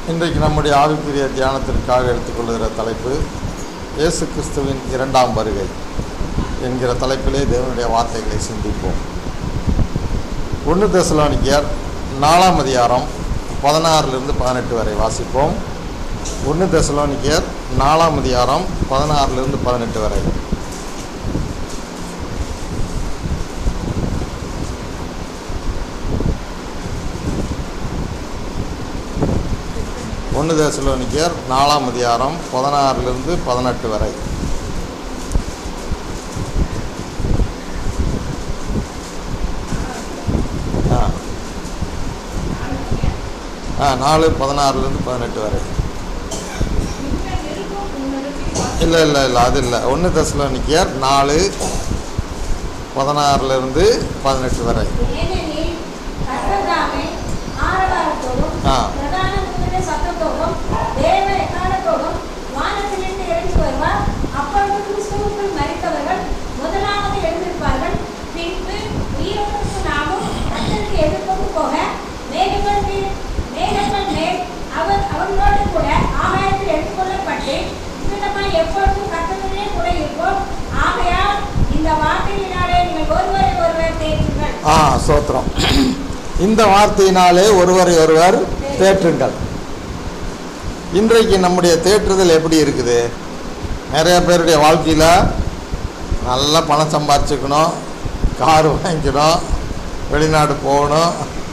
இன்றைக்கு நம்முடைய ஆவிக்குரிய தியானத்திற்காக எடுத்துக்கொள்கிற தலைப்பு இயேசு கிறிஸ்துவின் இரண்டாம் வருகை என்கிற தலைப்பிலே தேவனுடைய வார்த்தைகளை சிந்திப்போம் ஒன்று தெசலானிக்கியர் நாலாம் அதிகாரம் பதினாறிலிருந்து பதினெட்டு வரை வாசிப்போம் ஒன்று தெசலானிக்கியர் நாலாம் அதிகாரம் பதினாறிலிருந்து பதினெட்டு வரை ஒன்று தெசலோனிக்கர் நாலாம் அதிகாரம் பதினாறிலிருந்து பதினெட்டு வரை ஆ ஆ நாலு பதினாறுலேருந்து பதினெட்டு வரை இல்லை இல்லை இல்லை அது இல்லை ஒன்று தெசலோனிக்கர் நாலு பதினாறுலேருந்து பதினெட்டு வரை ஏனெனில் கர்த்தர்தாமே ஆரவாரத்தோடும் ஆ. பிரதான தூதனுடைய சத்தத்தோடும் தேவ எக்காலத்தோடும் வானத்திலிருந்து இறங்கி வருவார். அப்பொழுது கிறிஸ்துவுக்குள் மரித்தவர்கள் முதலாவது எழுந்திருப்பார்கள். பின்பு உயிரோடு நாமும் கர்த்தருக்கு எதிர்கொண்டு போக மேகங்கள் மேல் மேகங்கள் மேல் அவர் அவர்களோடு கூட ஆகாயத்தில் எடுத்துக்கொள்ளப்பட்டு இவ்விதமாய் எப்பொழுதும் கர்த்தருடனே கூட இருப்போம். ஆகையால் இந்த வார்த்தையினாலே நீங்கள் ஒருவரை ஒருவர் தேற்றுங்கள் ஆ சோத்திரம் இந்த வார்த்தையினாலே ஒருவரை ஒருவர் தேற்றுங்கள் இன்றைக்கு நம்முடைய தேற்றுதல் எப்படி இருக்குது நிறைய பேருடைய வாழ்க்கையில் நல்லா பணம் சம்பாரிச்சுக்கணும் கார் வாங்கிக்கணும் வெளிநாடு போகணும்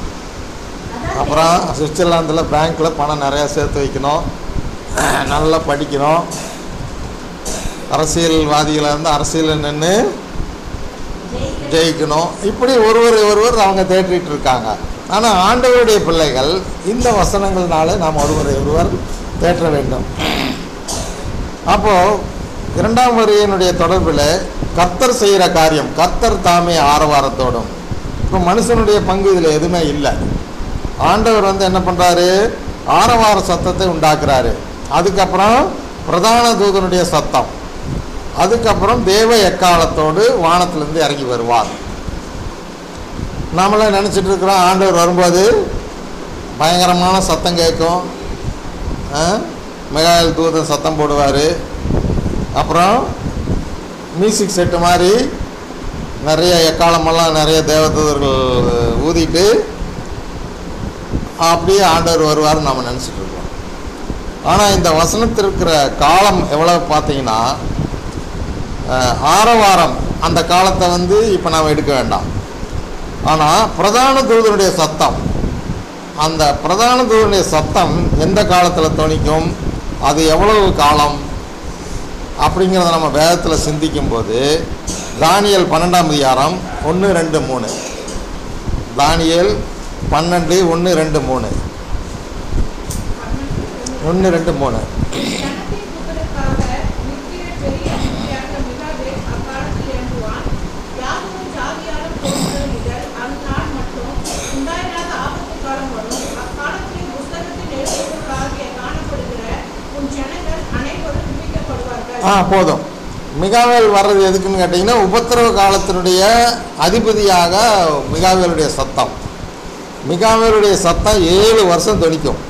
அப்புறம் சுவிட்சர்லாந்தில் பேங்க்கில் பணம் நிறையா சேர்த்து வைக்கணும் நல்லா படிக்கணும் அரசியல்வாதிகளாக இருந்து அரசியலில் நின்று ஜெயிக்கணும் இப்படி ஒருவர் ஒருவர் அவங்க தேற்றிட்டு இருக்காங்க ஆனால் ஆண்டவருடைய பிள்ளைகள் இந்த வசனங்கள்னால நாம் ஒருவரை ஒருவர் தேற்ற வேண்டும் அப்போது இரண்டாம் வருகையினுடைய தொடர்பில் கர்த்தர் செய்கிற காரியம் கர்த்தர் தாமே ஆரவாரத்தோடும் இப்போ மனுஷனுடைய பங்கு இதில் எதுவுமே இல்லை ஆண்டவர் வந்து என்ன பண்ணுறாரு ஆரவார சத்தத்தை உண்டாக்குறாரு அதுக்கப்புறம் பிரதான தூதனுடைய சத்தம் அதுக்கப்புறம் தேவ எக்காலத்தோடு வானத்திலிருந்து இறங்கி வருவார் நாமெல்லாம் நினச்சிட்டு இருக்கிறோம் ஆண்டவர் வரும்போது பயங்கரமான சத்தம் கேட்கும் ஆ? மிகாயல் தூதன் சத்தம் போடுவார் அப்புறம் மியூசிக் செட்டு மாதிரி நிறைய எக்காலமெல்லாம் நிறைய தேவதூதர்கள் ஊதிட்டு அப்படியே ஆண்டவர் வருவார்னு நம்ம நினச்சிட்டு இருக்கோம் ஆனால் இந்த வசனத்தில் இருக்கிற காலம் எவ்வளவு பார்த்தீங்கன்னா அஹ், ஆரவாரம் அந்த காலத்தை வந்து இப்போ நாம் எடுக்க வேண்டாம் ஆனால் பிரதான தூதனுடைய சத்தம் அந்த பிரதான தூதனுடைய சத்தம் எந்த காலத்தில் தொனிக்கும் அது எவ்வளவு காலம் அப்படிங்கிறத நம்ம வேதத்தில் சிந்திக்கும்போது தானியல் பன்னெண்டாம் அதிகாரம் ஒன்று ரெண்டு மூணு தானியல் பன்னெண்டு ஒன்று ரெண்டு மூணு ஒன்று ரெண்டு மூணு ஜனத்தின் புகழுக்காக நிற்கிற பெரிய அக்கினியாக மிகாவேல் அக்காலத்தில் இறங்குவான். யாதொரு ஜாதியாரும் தோன்றும் இதழ் அந்நாள் மட்டும் உண்டாயிராத ஆபத்து காலம் வரும். அக்காலத்தில் புஸ்தகத்தில் எழுதியவர்களாகிய காணப்படுகிற உன் ஜனங்கள் அனைவரும் விடுவிக்கப்படுவார்கள். ஆ போதும் மிகாவேல் வர்றது எதுக்குன்னு கேட்டிங்கன்னா உபத்திரவ காலத்தினுடைய அதிபதியாக மிகாவேலுடைய சத்தம் மிகாவேலுடைய சத்தம் ஏழு வருஷம் தொனிக்கும்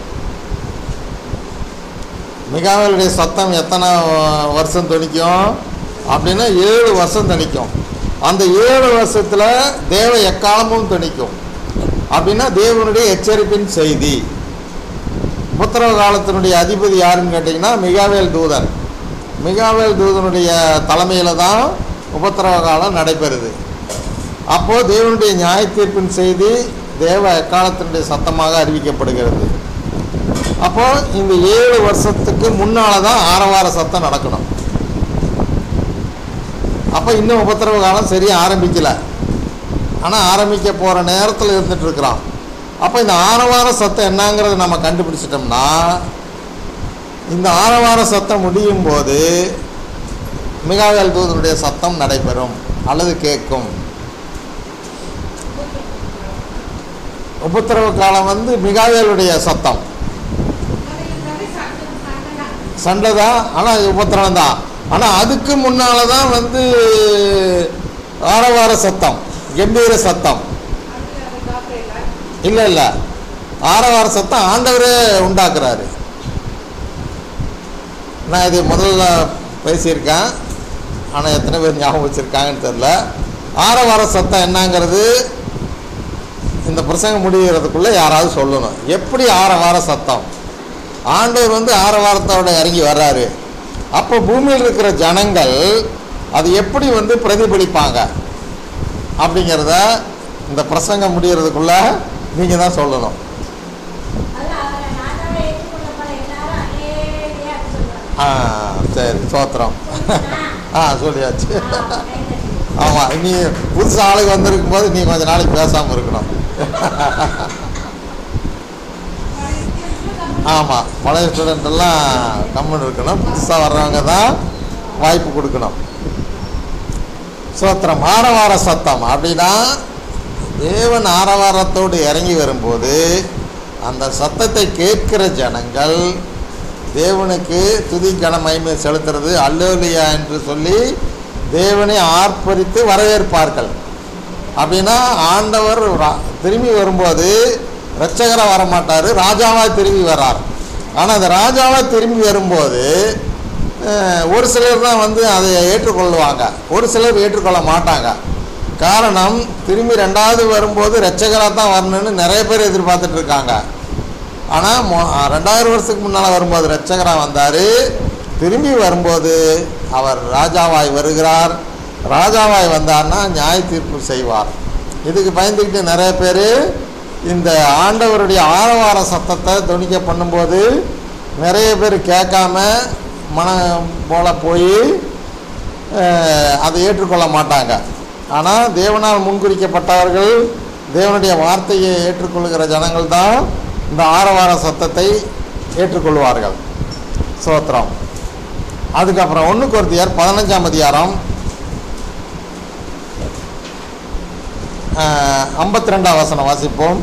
மிகாவேலுடைய சத்தம் எத்தனை வ- வருஷம் தொனிக்கும் அப்படின்னா ஏழு வருஷம் தொனிக்கும் அந்த ஏழு வருஷத்தில் தேவ எக்காலமும் தொனிக்கும் அப்படின்னா தேவனுடைய எச்சரிப்பின் செய்தி உபத்திரவ காலத்தினுடைய அதிபதி யாருன்னு கேட்டிங்கன்னா மிகாவேல் தூதன் மிகாவேல் தூதனுடைய தலைமையில் தான் உபத்திரவ காலம் நடைபெறுது அப்போது தேவனுடைய நியாய தீர்ப்பின் செய்தி தேவ எக்காலத்தினுடைய சத்தமாக அறிவிக்கப்படுகிறது அப்போது இந்த ஏழு வருஷத்துக்கு முன்னால் தான் ஆரவார சத்தம் நடக்கணும் அப்போ இன்னும் உபத்திரவ காலம் சரியாக ஆரம்பிக்கலை ஆனால் ஆரம்பிக்க போகிற நேரத்தில் இருந்துட்டு இருக்கிறோம் அப்போ இந்த ஆரவார சத்தம் என்னங்கிறத நம்ம கண்டுபிடிச்சிட்டோம்னா இந்த ஆரவார சத்தம் முடியும் போது மிகாவேல் தூதனுடைய சத்தம் நடைபெறும் அல்லது கேட்கும் உபத்திரவ காலம் வந்து மிகாவேலுடைய சத்தம் அதை தவிர சட்டம் சட்டம் சண்டை தான் ஆனால் உபத்திரவம் தான் ஆனால் அதுக்கு முன்னால் தான் வந்து ஆரவார சத்தம் கம்பீர சத்தம் அது அது காப்பேல இல்லை இல்லை ஆரவார சத்தம் ஆண்டவரே உண்டாக்குறாரு நான் இது முதல்ல பேசியிருக்கேன் ஆனால் எத்தனை பேர் ஞாபகம் வச்சுருக்காங்கன்னு தெரில ஆரவார சத்தம் என்னங்கிறது இந்த பிரசங்கம் முடிகிறதுக்குள்ளே யாராவது சொல்லணும் எப்படி ஆரவார சத்தம் ஆண்டவர் வந்து ஆரவாரத்தோட இறங்கி வர்றாரு அப்போ பூமியில் இருக்கிற ஜனங்கள் அது எப்படி வந்து பிரதிபலிப்பாங்க அப்படிங்கிறத இந்த பிரசங்கம் முடிகிறதுக்குள்ள நீங்கள் தான் சொல்லணும் அது அவரை நாட்டாவே ஏற்றுக்கொள்ளப்பட எல்லாரும் அநேகையா சொல்லுவாங்க ஆ சரி சோத்திரம் ஆ சொல்லியாச்சு ஆ, கைதட்டி. ஆமாம் நீ புதுசு ஆளுக்கு வந்திருக்கும் போது நீ கொஞ்ச நாளைக்கு பேசாமல் இருக்கணும் ஆமாம் பழைய ஸ்டூடெண்ட் எல்லாம் கம்முன்னு இருக்கணும் புதுசாக வர்றவங்க தான் வாய்ப்பு கொடுக்கணும் சோத்திரம் ஆரவார சத்தம் அப்படின்னா தேவன் ஆரவாரத்தோடு இறங்கி வரும்போது அந்த சத்தத்தை கேட்கிற ஜனங்கள் தேவனுக்கு துதி கன மகிமை செலுத்துறது அல்லோலியா என்று சொல்லி தேவனை ஆர்ப்பரித்து வரவேற்பார்கள் அப்படின்னா ஆண்டவர் ரா- திரும்பி வரும்போது ரட்சகராக வரமாட்டார் ராஜாவாக திரும்பி வர்றார் ஆனால் அந்த ராஜாவாக திரும்பி வரும்போது அஹ், ஒரு சிலர் தான் வந்து அதை ஏற்றுக்கொள்வாங்க ஒரு சிலர் ஏற்றுக்கொள்ள மாட்டாங்க காரணம் திரும்பி ரெண்டாவது வரும்போது ரட்சகராக தான் வரணும்னு நிறைய பேர் எதிர்பார்த்துட்டு இருக்காங்க ஆனால் மொ ரெண்டாயிரம் வருஷத்துக்கு முன்னால் வரும்போது ரட்சகராக வந்தார் திரும்பி வரும்போது அவர் ராஜாவாய் வருகிறார் ராஜாவாய் வந்தார்னா நியாய தீர்ப்பு செய்வார் இதுக்கு பயந்துக்கிட்டு நிறைய பேர் இந்த ஆண்டவருடைய ஆரவார சத்தத்தை துணிக்க பண்ணும்போது நிறைய பேர் கேட்காம மனம் போல போய் அஹ், அதை ஏற்றுக்கொள்ள மாட்டாங்க ஆனால் தேவனால் முன்குறிக்கப்பட்டவர்கள் தேவனுடைய வார்த்தையை ஏற்றுக்கொள்கிற ஜனங்கள் தான் இந்த ஆரவார சத்தத்தை ஏற்றுக்கொள்வார்கள் சோத்திரம் அதுக்கப்புறம் ஒன்று கொருத்தியார் பதினஞ்சாம் அதிகாரம் ஐம்பத்தி ரெண்டாம் வசனம் வாசிப்போம்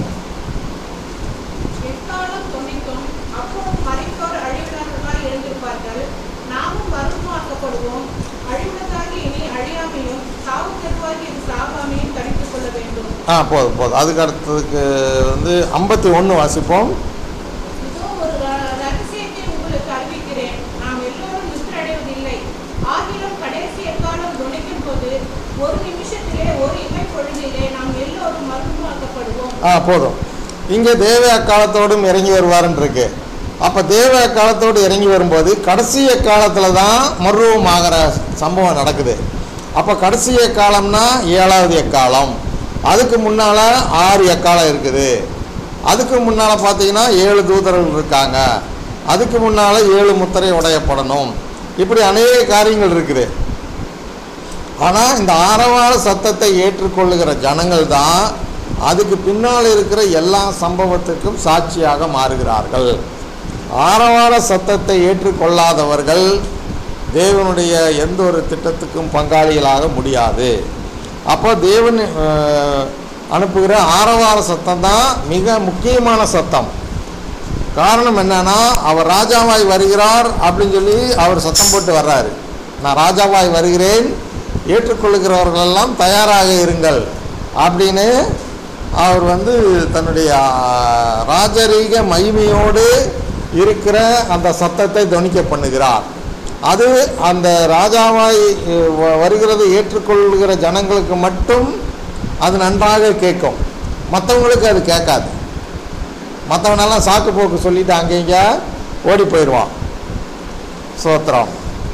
எக்காலம் தொனிக்கும் அப்பொழுது மரித்தோர் அழிவிடர்களாய் எழுந்திருப்பார்கள் நாமும் மறுமாக்கப்படுவோம் அழிவிடத்தாகி இனி அழியாமையும் சாவு தெருவாகி இது சாகாமையும் தடுத்துக் கொள்ள வேண்டும் ஆ போதும் போதும் அதுக்கு அடுத்ததுக்கு வந்து ஐம்பத்தி ஒன்று வாசிப்போம் இதோ ஒரு ர- ரகசியத்தை உங்களுக்கு அறிவிக்கிறேன் நாம் எல்லோரும் நித்திரடைவதில்லை ஆகிலும் கடைசி எக்காலம் துணிக்கும் போது ஒரு நிமிஷத்திலே ஒரு இமை பொழுதிலே நாம் எல்லோரும் மறுமாக்கப்படுவோம் ஆ போதும் இங்கே தேவ காலத்தோடும் இறங்கி வருவாருன்னு இருக்கு அப்போ தேவ காலத்தோடு இறங்கி வரும்போது கடைசி காலத்தில் தான் மருவமாகிற சம்பவம் நடக்குது அப்போ கடைசி காலம்னா ஏழாவது எக்காலம் அதுக்கு முன்னால் ஆறு எக்காலம் இருக்குது அதுக்கு முன்னால் பார்த்தீங்கன்னா ஏழு தூதர்கள் இருக்காங்க அதுக்கு முன்னால் ஏழு முத்திரை உடையப்படணும் இப்படி அநேக காரியங்கள் இருக்குது ஆனால் இந்த ஆரவார சத்தத்தை ஏற்றுக்கொள்ளுகிற ஜனங்கள் தான் அதுக்கு பின்னால் இருக்கிற எல்லா சம்பவத்துக்கும் சாட்சியாக மாறுகிறார்கள் ஆரவார சத்தத்தை ஏற்றுக்கொள்ளாதவர்கள் தேவனுடைய எந்த ஒரு திட்டத்துக்கும் பங்காளிகளாக முடியாது அப்போ தேவன் அஹ், அனுப்புகிற ஆரவார சத்தம் தான் மிக முக்கியமான சத்தம் காரணம் என்னன்னா அவர் ராஜாவாய் வருகிறார் அப்படின்னு சொல்லி அவர் சத்தம் போட்டு வர்றாரு நான் ராஜாவாய் வருகிறேன் ஏற்றுக்கொள்கிறவர்களெல்லாம் தயாராக இருங்கள் அப்படின்னு அவர் வந்து தன்னுடைய ஆ, ராஜரீக மகிமையோடு இருக்கிற அந்த சத்தத்தை துணிக்க பண்ணுகிறார் அது அந்த ராஜாவாய் அஹ், வ- வருகிறதை ஏற்றுக்கொள்கிற ஜனங்களுக்கு மட்டும் அது நன்றாக கேட்கும் மற்றவங்களுக்கு அது கேட்காது மற்றவனெல்லாம் சாக்கு போக்கு சொல்லிட்டு அங்கே இங்கே ஓடி போயிடுவான் சோத்திரம்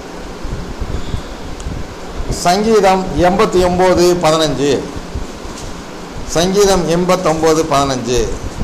சங்கீதம் எண்பத்தி ஒம்பது பதினஞ்சு சங்கீதம் எண்பத்தொம்போது பதினஞ்சு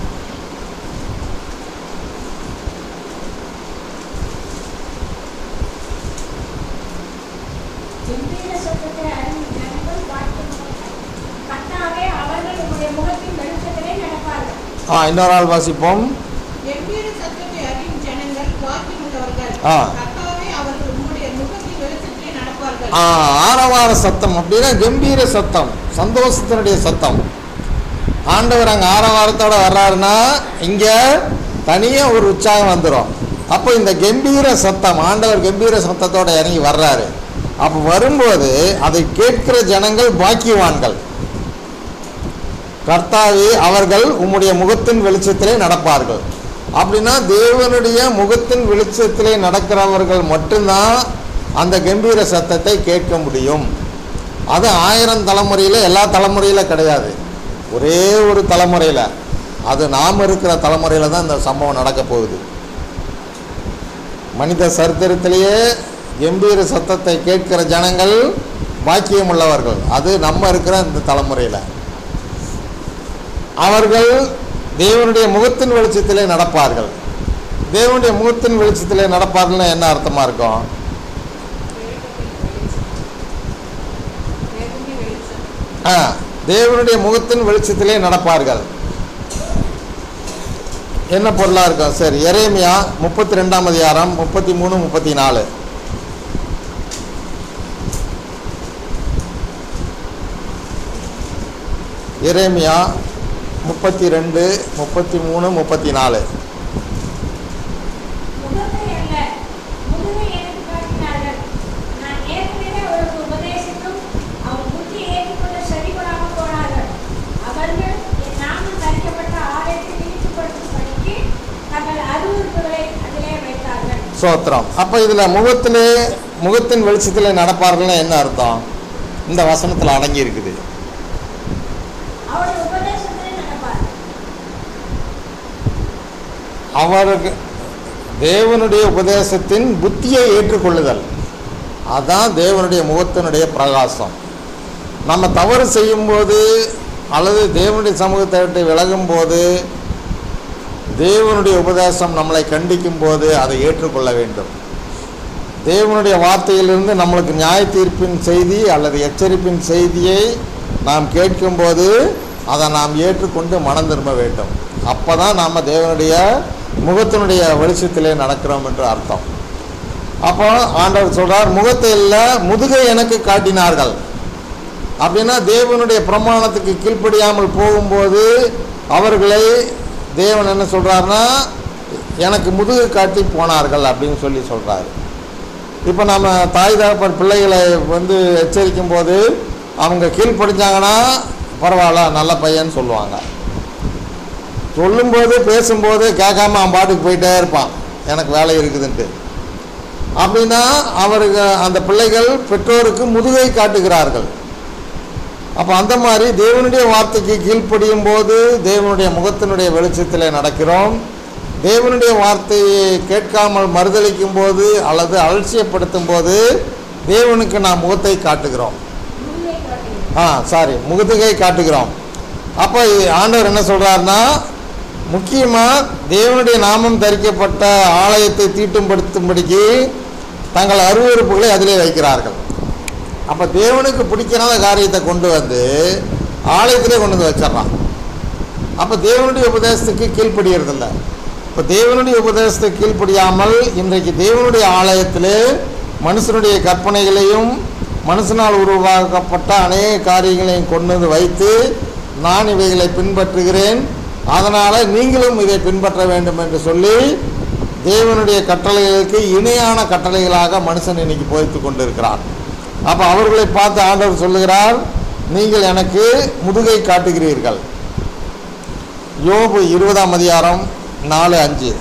கம்பீர சத்தத்தை அறியும் ஜனங்கள் வாழ்த்துகிறார்கள். கர்த்தாவே அவர்கள் உம்முடைய முகத்தின் வெளிச்சத்திலே நடப்பார்கள் ஆ இன்னொரு ஆள் வாசிப்போம் எவ்வீர சத்தத்தை அறியும் ஜனங்கள் வாக்கியமுள்ளவர்கள் ஆ. கர்த்தாவே அவர்கள் உம்முடைய முகத்தின் வெளிச்சத்திலே நடப்பார்கள் ஆ, ஆரவார சத்தம் அப்படின்னா கம்பீர சத்தம் சந்தோஷத்தினுடைய சத்தம் ஆண்டவர் அங்கே ஆரவாரத்தோட வர்றாருன்னா இங்கே தனியாக ஒரு உற்சாகம் வந்துடும் அப்போ இந்த கம்பீர சத்தம் ஆண்டவர் கம்பீர சத்தத்தோட இறங்கி வர்றாரு அப்போ வரும்போது அதை கேட்கிற ஜனங்கள் பாக்கியவான்கள் கர்த்தாவே அவர்கள் உம்முடைய முகத்தின் வெளிச்சத்திலே நடப்பார்கள் அப்படின்னா தேவனுடைய முகத்தின் வெளிச்சத்திலே நடக்கிறவர்கள் மட்டும்தான் அந்த கம்பீர சத்தத்தை கேட்க முடியும் அது ஆயிரம் தலைமுறையில் எல்லா தலைமுறையில் கிடையாது ஒரே ஒரு தலைமுறையில் அது நாம் இருக்கிற தலைமுறையில் தான் இந்த சம்பவம் நடக்க போகுது மனித சரித்திரத்திலேயே கம்பீர சத்தத்தை கேட்கிற ஜனங்கள் பாக்கியம் உள்ளவர்கள் அது நம்ம இருக்கிற இந்த தலைமுறையில் அவர்கள் தேவனுடைய முகத்தின் வெளிச்சத்திலே நடப்பார்கள் தேவனுடைய முகத்தின் வெளிச்சத்திலே நடப்பார்கள்னா என்ன அர்த்தமாக இருக்கும் வேதமே வெளிச்சம் ஆ தேவனுடைய முகத்தின் வெளிச்சத்திலே நடப்பார்கள் என்ன பொருளாக இருக்கும் சரி எரேமியா முப்பத்தி ரெண்டாம் அதிகாரம் முப்பத்தி மூணு முப்பத்தி நாலு எரேமியா முப்பத்தி ரெண்டு முப்பத்தி மூணு முப்பத்தி நாலு முகத்தை அல்ல முதுகை எனக்கு காட்டினார்கள் நான் ஏற்கனவே அவருக்கு உபதேசித்தும் அவன் புத்தி ஏற்றுக்கொள்ள செடிபடாமல் போனார்கள் அவர்கள் என் நாமம் தரிக்கப்பட்ட ஆலயத்தை இழிவுபடுத்தும் படிக்கு தங்கள் அறிவுறுப்புகளை அதிலே வைத்தார்கள் சோத்திரம் அப்போ இதில் முகத்திலே முகத்தின் வெளிச்சத்திலே நடப்பார்கள்னா என்ன அர்த்தம் இந்த வசனத்தில் அடங்கி இருக்குது அவருடைய உபதேசத்திலே நடப்பார் அவருக்கு தேவனுடைய உபதேசத்தின் புத்தியை ஏற்றுக்கொள்ளுதல் அதான் தேவனுடைய முகத்தினுடைய பிரகாசம் நம்ம தவறு செய்யும்போது அல்லது தேவனுடைய சமூகத்தை விட்டு விலகும்போது தேவனுடைய உபதேசம் நம்மளை கண்டிக்கும் போது அதை ஏற்றுக்கொள்ள வேண்டும் தேவனுடைய வார்த்தையிலிருந்து நம்மளுக்கு நியாய தீர்ப்பின் செய்தி அல்லது எச்சரிப்பின் செய்தியை நாம் கேட்கும்போது அதை நாம் ஏற்றுக்கொண்டு மனம் திரும்ப வேண்டும் அப்போ தான் நாம் தேவனுடைய முகத்தினுடைய வெளிச்சத்திலே நடக்கிறோம் என்று அர்த்தம் அப்போ ஆண்டவர் சொல்றார் முகத்தை இல்லை முதுகை எனக்கு காட்டினார்கள் அப்படின்னா தேவனுடைய பிரமாணத்துக்கு கீழ்ப்படியாமல் போகும்போது அவர்களை தேவன் என்ன சொல்றாருன்னா எனக்கு முதுகு காட்டி போனார்கள் அப்படின்னு சொல்லி சொல்றாரு இப்போ நம்ம தாய் தகப்பன் பிள்ளைகளை வந்து எச்சரிக்கும் போது அவங்க கீழ்ப்படிஞ்சாங்கன்னா பரவாயில்ல நல்ல பையன்னு சொல்லுவாங்க சொல்லும்போது பேசும்போது கேட்காம அவன் பாட்டுக்கு போயிட்டே இருப்பான் எனக்கு வேலை இருக்குதுன்ட்டு அப்படின்னா அவருக்கு அந்த பிள்ளைகள் பெற்றோருக்கு முதுகை காட்டுகிறார்கள் அப்போ அந்த மாதிரி தேவனுடைய வார்த்தைக்கு கீழ்ப்படியும் போது தேவனுடைய முகத்தினுடைய வெளிச்சத்தில் நடக்கிறோம் தேவனுடைய வார்த்தையை கேட்காமல் மறுதளிக்கும் போது அல்லது அலட்சியப்படுத்தும் போது தேவனுக்கு நாம் முகத்தை காட்டுகிறோம் முதுகை காட்டுகிறது ஆ சாரி முகத்துகை காட்டுகிறோம் அப்போ ஆண்டவர் என்ன சொல்கிறாருன்னா முக்கியமாக தேவனுடைய நாமம் தரிக்கப்பட்ட ஆலயத்தை தீட்டுப்படுத்தும்படிக்கு தங்கள் அருவறுப்புகளை அதிலே வைக்கிறார்கள் அப்போ தேவனுக்கு பிடிக்காத காரியத்தை கொண்டு வந்து ஆலயத்திலே கொண்டு வந்து வச்சிடறான் அப்போ தேவனுடைய உபதேசத்துக்கு கீழ்ப்படியறதில்ல இப்போ தேவனுடைய உபதேசத்துக்கு கீழ்ப்படியாமல் இன்றைக்கு தேவனுடைய ஆலயத்திலே மனுஷனுடைய கற்பனைகளையும் மனுஷனால் உருவாக்கப்பட்ட அநேக காரியங்களையும் கொண்டு வந்து வைத்து நான் இவைகளை பின்பற்றுகிறேன் அதனால் நீங்களும் இதை பின்பற்ற வேண்டும் என்று சொல்லி தேவனுடைய கட்டளைகளுக்கு இணையான கட்டளைகளாக மனுஷன் இன்னைக்கு போதித்து கொண்டிருக்கிறான் அப்போ அவர்களை பார்த்து ஆண்டவர் சொல்லுகிறார் நீங்கள் எனக்கு முதுகை காட்டுகிறீர்கள் யோபு இருபதாம் அதிகாரம் நாலு அஞ்சு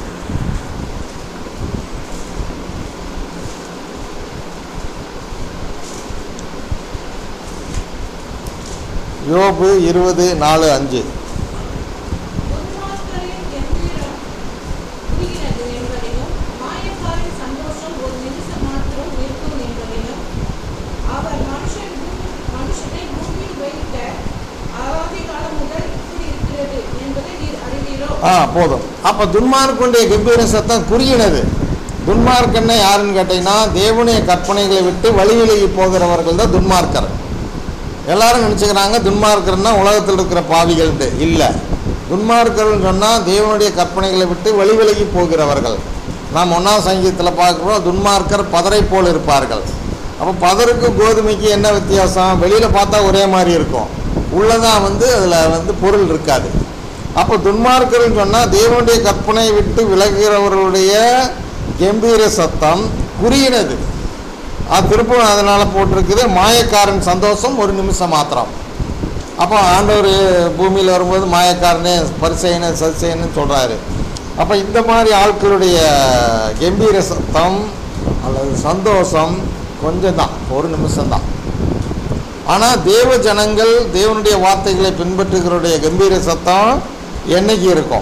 யோபு இருபது நாலு அஞ்சு துன்மார்க்கரின் கம்பீரம் புரிகிறது என்பதையும் மாயக்காரின் சந்தோஷம் ஒரு நிமிஷம் மாத்திரம் இருக்கும் என்பதையும் அவர் மனுஷன் பூமி- மனுஷனை பூமியில் வைத்த ஆதி காலம் முதல் இப்படி இருக்கிறது என்பதை நீர் அறிவீரோ ஆ போதும் அப்போ துன்மார்க்குடைய கம்பீர சத்தம் குறுகினது துன்மார்க்கன்னா யாருன்னு கேட்டிங்கன்னா தேவனுடைய கற்பனைகளை விட்டு வழி விலகி போகிறவர்கள் தான் துன்மார்க்கர் எல்லாரும் நினச்சிக்கிறாங்க துன்மார்க்கர்னா உலகத்தில் இருக்கிற பாவிகள்ட்டு இல்லை துன்மார்க்கர்னு சொன்னால் தேவனுடைய கற்பனைகளை விட்டு வழி விலகி போகிறவர்கள் நாம் ஒன்றாம் சங்கீதத்தில் பார்க்குறோம் துன்மார்க்கர் பதரை போல் இருப்பார்கள் அப்போ பதருக்கு கோதுமைக்கு என்ன வித்தியாசம் வெளியில் பார்த்தா ஒரே மாதிரி இருக்கும் உள்ளதான் வந்து அதில் வந்து பொருள் இருக்காது அப்போ துன்மார்க்கர்னு சொன்னால் தேவனுடைய கற்பனை விட்டு விலகுகிறவர்களுடைய கம்பீர சத்தம் குறியினது அது திருப்பம் அதனால் போட்டிருக்குது மாயக்காரன் சந்தோஷம் ஒரு நிமிஷம் மாத்திரம் அப்போ ஆண்டவர் பூமியில் வரும்போது மாயக்காரனே பரிசையனு சதிசையன்னு சொல்கிறாரு அப்போ இந்த மாதிரி ஆட்களுடைய கம்பீர சத்தம் அல்லது சந்தோஷம் கொஞ்சம் தான் ஒரு நிமிஷம்தான் ஆனால் தேவ ஜனங்கள் தேவனுடைய வார்த்தைகளை பின்பற்றுகிறவருடைய கம்பீர சத்தம் என்னைக்கு இருக்கும்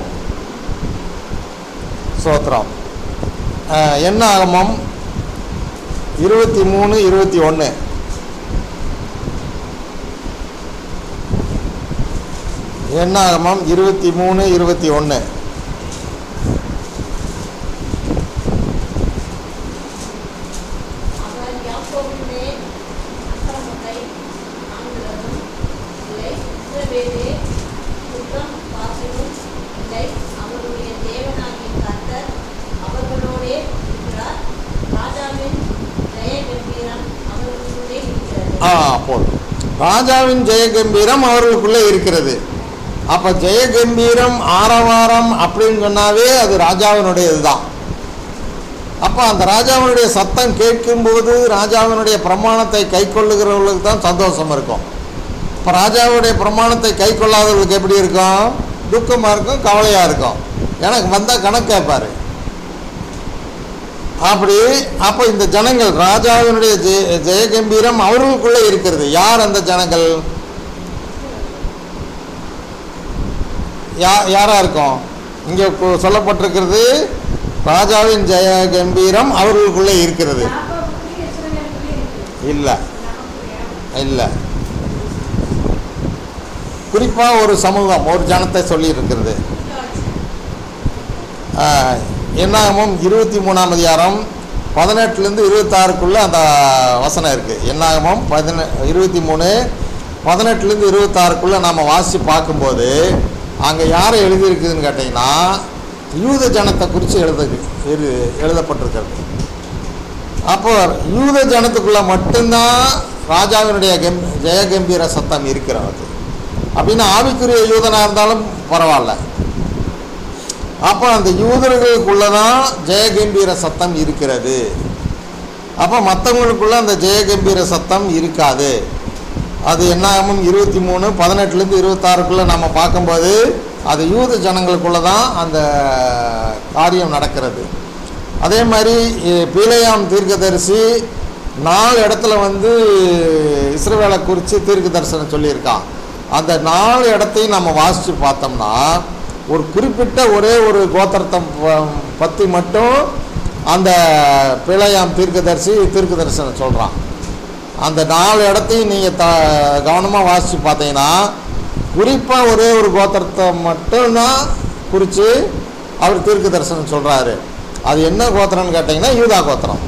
சோத்திரம் அஹ், என்ன ஆகமம் இருபத்தி மூணு இருபத்தி ஒன்று என்ன ஆகமம் இருபத்தி மூணு இருபத்தி ஒன்று அவர் யாக்கோபிலே அக்கிரமத்தை காண்கிறதும் இல்லை இஸ்ரவேலே குற்றம் பார்க்கிறதும் இல்லை அவருடைய தேவனாகிய கர்த்தர் அவர்களோடே இருக்கிறார் ராஜாவின் ஜெய கம்பீரம் அவர்களுடைய இருக்கிறது ஆ போதும் ராஜாவின் ஜெயகம்பீரம் அவர்களுக்குள்ளே இருக்கிறது அப்போ ஜெயகம்பீரம் ஆரவாரம் அப்படின்னு சொன்னாவே அது ராஜாவினுடையது தான் அப்போ அந்த ராஜாவினுடைய சத்தம் கேட்கும்போது ராஜாவினுடைய பிரமாணத்தை கை கொள்ளுகிறவர்களுக்கு தான் சந்தோஷம் இருக்கும் இப்போ ராஜாவுடைய பிரமாணத்தை கை கொள்ளாதவர்களுக்கு எப்படி இருக்கும் துக்கமாக இருக்கும் கவலையாக இருக்கும் எனக்கு வந்தால் கணக்கு கேட்பாரு அப்படி அப்போ இந்த ஜனங்கள் ராஜாவினுடைய ஜெய ஜெயகம்பீரம் அவர்களுக்குள்ளே இருக்கிறது யார் அந்த ஜனங்கள் யா யாராக இருக்கும் இங்கே சொல்லப்பட்டிருக்கிறது ராஜாவின் ஜெய கம்பீரம் அவர்களுக்குள்ளே இருக்கிறது யாக்கோபுக்குள்ளே இஸ்ரவேலுக்குள்ளே இருக்குது. இல்லை இல்லை குறிப்பாக ஒரு சமூகம் ஒரு ஜனத்தை சொல்லி இருக்கிறது என்னாகமும் இருபத்தி மூணாம் அதிகாரம் பதினெட்டுலேருந்து இருபத்தாறுக்குள்ளே அந்த வசனம் இருக்குது என்னாகமும் பதினெ இருபத்தி மூணு பதினெட்டுலேருந்து இருபத்தாறுக்குள்ளே நாம் வாசித்து பார்க்கும்போது அங்கே யாரை எழுதியிருக்குதுன்னு கேட்டிங்கன்னா யூத ஜனத்தை குறித்து எழுது எழு எழுதப்பட்டிருக்கிறது அப்போ யூத ஜனத்துக்குள்ளே மட்டும்தான் ராஜாவினுடைய கெம் ஜெயகம்பீர சத்தம் இருக்கிறது அப்படின்னு ஆவிக்குரிய யூதனாக இருந்தாலும் பரவாயில்ல அப்போ அந்த யூதர்களுக்குள்ளே தான் ஜெயகம்பீர சத்தம் இருக்கிறது அப்போ மற்றவங்களுக்குள்ள அந்த ஜெயகம்பீர சத்தம் இருக்காது அது என்னாகும் இருபத்தி மூணு பதினெட்டுலேருந்து இருபத்தாறுக்குள்ளே நம்ம பார்க்கும்போது அது யூத ஜனங்களுக்குள்ள தான் அந்த காரியம் நடக்கிறது அதே மாதிரி எ- பீலேயாம் தீர்க்கதரிசி நாலு இடத்துல வந்து இஸ்ரவேலை குறித்து தீர்க்க தரிசனம் சொல்லியிருக்கான் அந்த நாலு இடத்தையும் நம்ம வாசித்து பார்த்தோம்னா ஒரு குறிப்பிட்ட ஒரே ஒரு கோத்திரத்தை ப- பற்றி மட்டும் அந்த பிழையாம் தீர்க்கதரிசி தீர்க்க தரிசனம் சொல்கிறான் அந்த நாலு இடத்தையும் நீங்கள் த கவனமாக வாசித்து பார்த்தீங்கன்னா குறிப்பாக ஒரே ஒரு கோத்திரத்தை மட்டும்தான் குறித்து அவர் தீர்க்க தரிசனம் சொல்கிறாரு அது என்ன கோத்திரம்னு கேட்டிங்கன்னா யூதா கோத்திரம்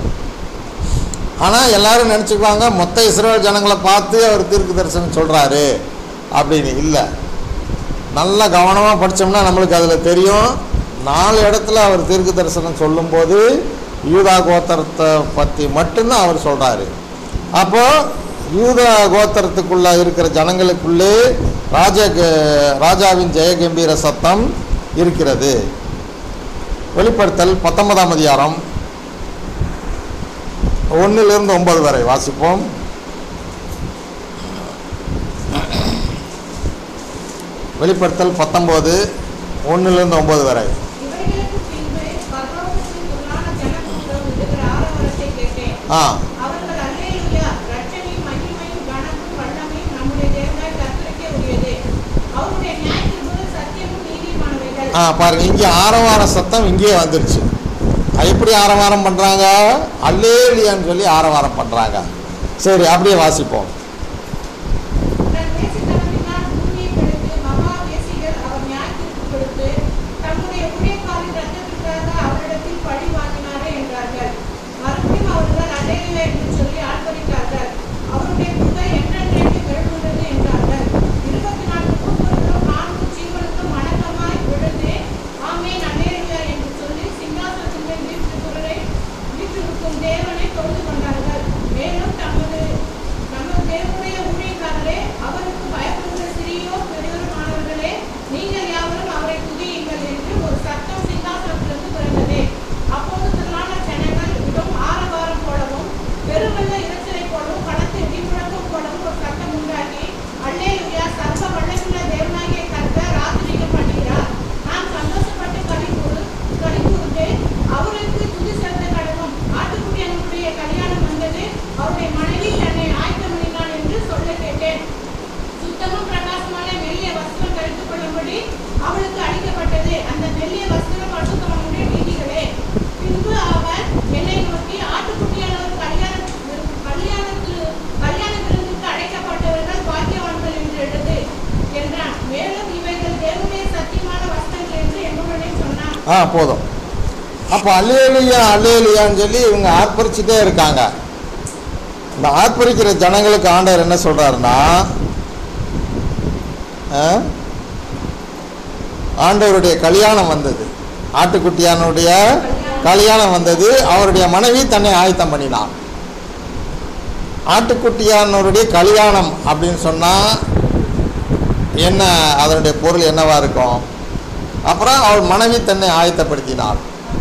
ஆனால் எல்லாரும் நினச்சிக்குவாங்க மொத்த இஸ்ரேல் ஜனங்களை பார்த்து அவர் தீர்க்க தரிசனம் சொல்கிறாரு அப்படின்னு இல்லை நல்லா கவனமாக படித்தோம்னா நம்மளுக்கு அதில் தெரியும் நாலு இடத்துல அவர் தீர்க்க தரிசனம் சொல்லும்போது யூதா கோத்திரத்தை பற்றி மட்டும்தான் அவர் சொல்கிறாரு அப்போது யூதா கோத்திரத்துக்குள்ளே இருக்கிற ஜனங்களுக்குள்ளே ராஜ ராஜாவின் ஜெயகம்பீர சத்தம் இருக்கிறது வெளிப்படுத்தல் பத்தொன்பதாம் அதிகாரம் ஒன்றிலிருந்து ஒன்பது வரை வாசிப்போம் வெளிப்படுத்தல் பத்தொம்போது ஒன்றிலிருந்து ஒம்பது வரை இவைகளுக்கு பின்பு பரலோகத்தில் உள்ளான ஜனக்கூட்டம் விடுகிற ஆரவாரத்தை கேட்டேன் ஆ அவர்கள் அல்லேலூயா ரட்சனையும் மகிமையும் கனமும் வல்லமையும் நம்முடைய தேவனாய் கர்த்தருக்கே உரியது அவருடைய நியாயத்தின்போது சத்தியமும் நீதியுமானவைகள் ஆ பாருங்க இங்கே ஆரவார சத்தம் இங்கேயே வந்துருச்சு அது எப்படி ஆரவாரம் பண்ணுறாங்க அல்லேலியான்னு சொல்லி ஆரவாரம் பண்ணுறாங்க சரி அப்படியே வாசிப்போம் தன் வேசித்தனத்தினால் பூமியை கெடுத்து மகா வேசிகள் அவர் நியாயத்திற்கு கொடுத்து தம்முடைய ஊழியக்காரின் ரத்தத்திற்காக அவரிடத்தில் பழி வாங்கினாரே என்றார்கள் மறுபடியும் அவர்கள் அல்லேலூயா என்று சொல்லி ஆர்ப்பரித்தார்கள் அவருடைய புகை என்றென்றைக்கு பெருகுகிறது என்றார்கள் இருபத்தி நான்கு கூட்டங்களும் நான்கு ஜீவனுக்கும் வணக்கமாய் விழுந்து ஆமென் அல்லேலூயா என்று சொல்லி சிங்காசனத்தின் மேல் வீற்றிருக்கிறவரை வீற்றிருக்கும் தேவனை தொழுது கொண்டார்கள் மேலும் தமது நமது ஆ போதும் அப்போ அல்லேலியா அல்லேலியான்னு சொல்லி இவங்க ஆர்ப்பரிச்சுட்டே இருக்காங்க இந்த ஆர்ப்பரிக்கிற ஜனங்களுக்கு ஆண்டவர் என்ன சொல்றாருன்னா ஆ? ஆண்டவருடைய கல்யாணம் வந்தது ஆட்டுக்குட்டியானுடைய கல்யாணம் வந்தது அவருடைய மனைவி தன்னை ஆயத்தம் பண்ணினான் ஆட்டுக்குட்டியானவருடைய கல்யாணம் அப்படின்னு சொன்னால் என்ன அதனுடைய பொருள் என்னவா இருக்கும் அப்புறம் அவள் மனைவி தன்னை ஆயத்தப்படுத்தினாள்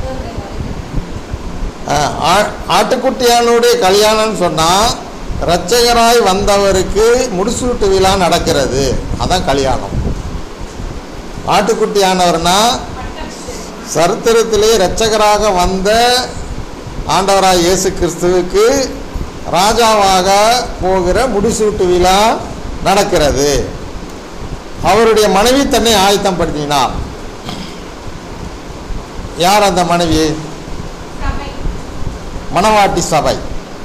ஆஹ், ஆ- ஆட்டுக்குட்டியானுடைய கல்யாணம்னு சொன்னால் இரட்சகராய் வந்தவருக்கு முடிசூட்டு விழா நடக்கிறது அதான் கல்யாணம் ஆட்டுக்குட்டியானவர்னா சரித்திரத்திலே இரட்சகராக வந்த ஆண்டவராய் இயேசு கிறிஸ்துவுக்கு ராஜாவாக போகிற முடிசூட்டு விழா நடக்கிறது அவருடைய மனைவி தன்னை ஆயத்தம் படுத்தினார் யார் அந்த மனைவி சபை மணவாட்டி சபை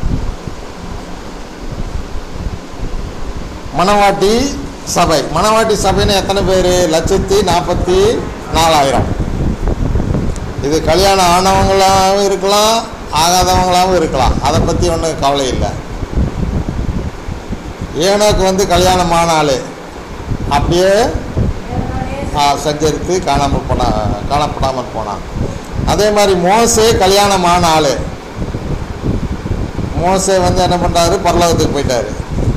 மணவாட்டி சபை மணவாட்டி சபைன்னு எத்தனை பேர் லட்சத்தி நாற்பத்தி நாலாயிரம் இது கல்யாணம் ஆனவங்களாகவும் இருக்கலாம் ஆகாதவங்களாகவும் இருக்கலாம் அதை பற்றி ஒன்றும் கவலை இல்லை ஏனோக்கு வந்து கல்யாணம் ஆன ஆளு அப்படியே ஆ, சஞ்சரித்து காணாமல் போனா காணப்படாமல் போனான் அதே மாதிரி மோசே கல்யாணம் ஆன ஆளு மோசே வந்து என்ன பண்ணுறாரு பரலோகத்துக்கு போயிட்டாரு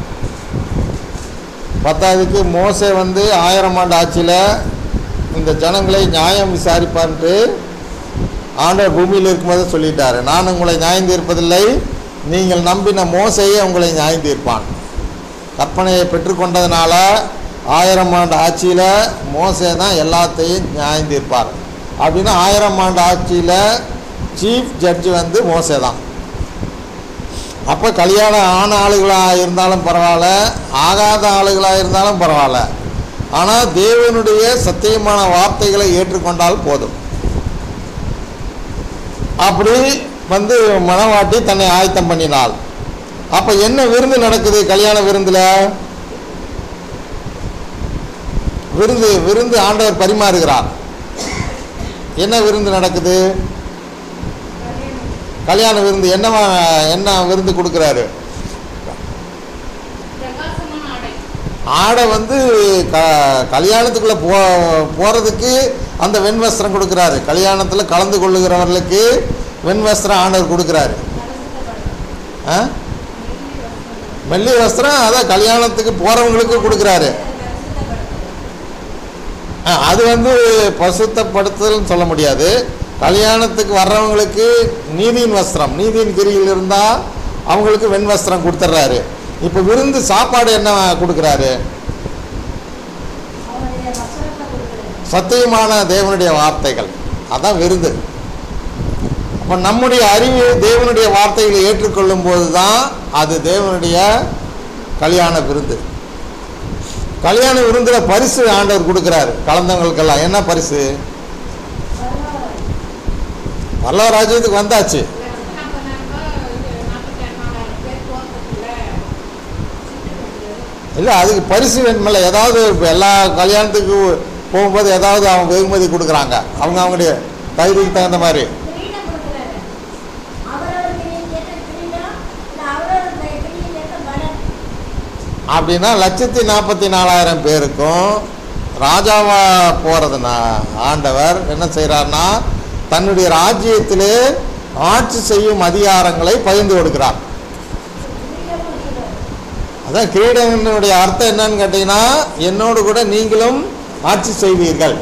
பத்தாவதுக்கு மோசே வந்து ஆயிரம் ஆண்டு ஆட்சியில் இந்த ஜனங்களை நியாயம் விசாரிப்பான்ட்டு ஆண்டவர் பூமியில் இருக்கும்போது சொல்லிட்டாரு நான் உங்களை நியாயம் தீர்ப்பதில்லை நீங்கள் நம்பின மோசையே உங்களை நியாயம் தீர்ப்பான் கற்பனையை பெற்றுக்கொண்டதுனால ஆயிரம் ஆண்டு ஆட்சியில் மோசே தான் எல்லாத்தையும் நியாயம் தீர்ப்பார் அப்படின்னா ஆயிரம் ஆண்டு ஆட்சியில் சீஃப் ஜட்ஜு வந்து மோசே தான் அப்போ கல்யாணம் ஆன ஆளுகளாக இருந்தாலும் பரவாயில்ல ஆகாத ஆளுகளாக இருந்தாலும் பரவாயில்ல ஆனால் தேவனுடைய சத்தியமான வார்த்தைகளை ஏற்றுக்கொண்டால் போதும் அப்படி வந்து மணவாட்டி தன்னை ஆயத்தம் பண்ணினாள் அப்போ என்ன விருந்து நடக்குது கல்யாண விருந்தில் விருந்து விருந்து ஆண்டவர் பரிமாறுகிறார் என்ன விருந்து நடக்குது கல்யாண விருந்து என்னவா என்ன விருந்து கொடுக்குறாரு பிரகாசமான ஆடை ஆடை வந்து க கல்யாணத்துக்குள்ளே போ போகிறதுக்கு அந்த வெண்வஸ்திரம் கொடுக்குறாரு கல்யாணத்தில் கலந்து கொள்ளுகிறவர்களுக்கு வெண்வஸ்திரம் ஆண்டவர் கொடுக்குறாரு ஆ வெள்ளி வஸ்திரம் அதான் கல்யாணத்துக்கு போகிறவங்களுக்கு கொடுக்குறாரு ஆ, அது வந்து பசுத்தப்படுத்துதல்னு சொல்ல முடியாது கல்யாணத்துக்கு வர்றவங்களுக்கு நீதியின் வஸ்திரம் நீதியின் கிரியில் இருந்தால் அவங்களுக்கு வெண் வஸ்திரம் கொடுத்துட்றாரு இப்போ விருந்து சாப்பாடு என்ன கொடுக்குறாரு அவருடைய வசனத்தை கொடுக்குறது சத்தியமான தேவனுடைய வார்த்தைகள் அதான் விருந்து அப்போ நம்முடைய அறிவு தேவனுடைய வார்த்தைகளை ஏற்றுக்கொள்ளும் போது தான் அது தேவனுடைய கல்யாண விருந்து கல்யாண விருந்தில் பரிசு ஆண்டவர் கொடுக்குறாரு கலந்தவங்களுக்கெல்லாம் என்ன பரிசு பல்லவ ராஜ்யத்துக்கு வந்தாச்சு லட்சத்து நாற்பதாயிரம் ரூபாய் இது நாற்பத்தி நாலாயிரம் பேர் போகிறதுக்குள்ள இல்லை அதுக்கு பரிசு வேணுமில்ல ஏதாவது இப்போ எல்லா கல்யாணத்துக்கு போகும்போது ஏதாவது அவங்க வெகுமதி கொடுக்குறாங்க அவங்க அவங்களுடைய தகுதிக்கு தகுந்த மாதிரி கிரீடம் கொடுக்குறாரு அவரவர் கிரீடம் ஏற்ற கிரீடம் இல்லை அவரவர் கிரீடம் ஏற்ற பலன் அப்படின்னா லட்சத்தி நாற்பத்தி நாலாயிரம் பேருக்கும் ராஜாவா போகிறதுனா ஆண்டவர் என்ன செய்கிறார்னா தன்னுடைய ராஜ்யத்திலே ஆட்சி செய்யும் அதிகாரங்களை பகிர்ந்து கொடுக்கிறார் கிரீடமும் சொல்றாரு அதான் கிரீடனுடைய அர்த்தம் என்னன்னு கேட்டிங்கன்னா என்னோடு கூட நீங்களும் ஆட்சி செய்வீர்கள்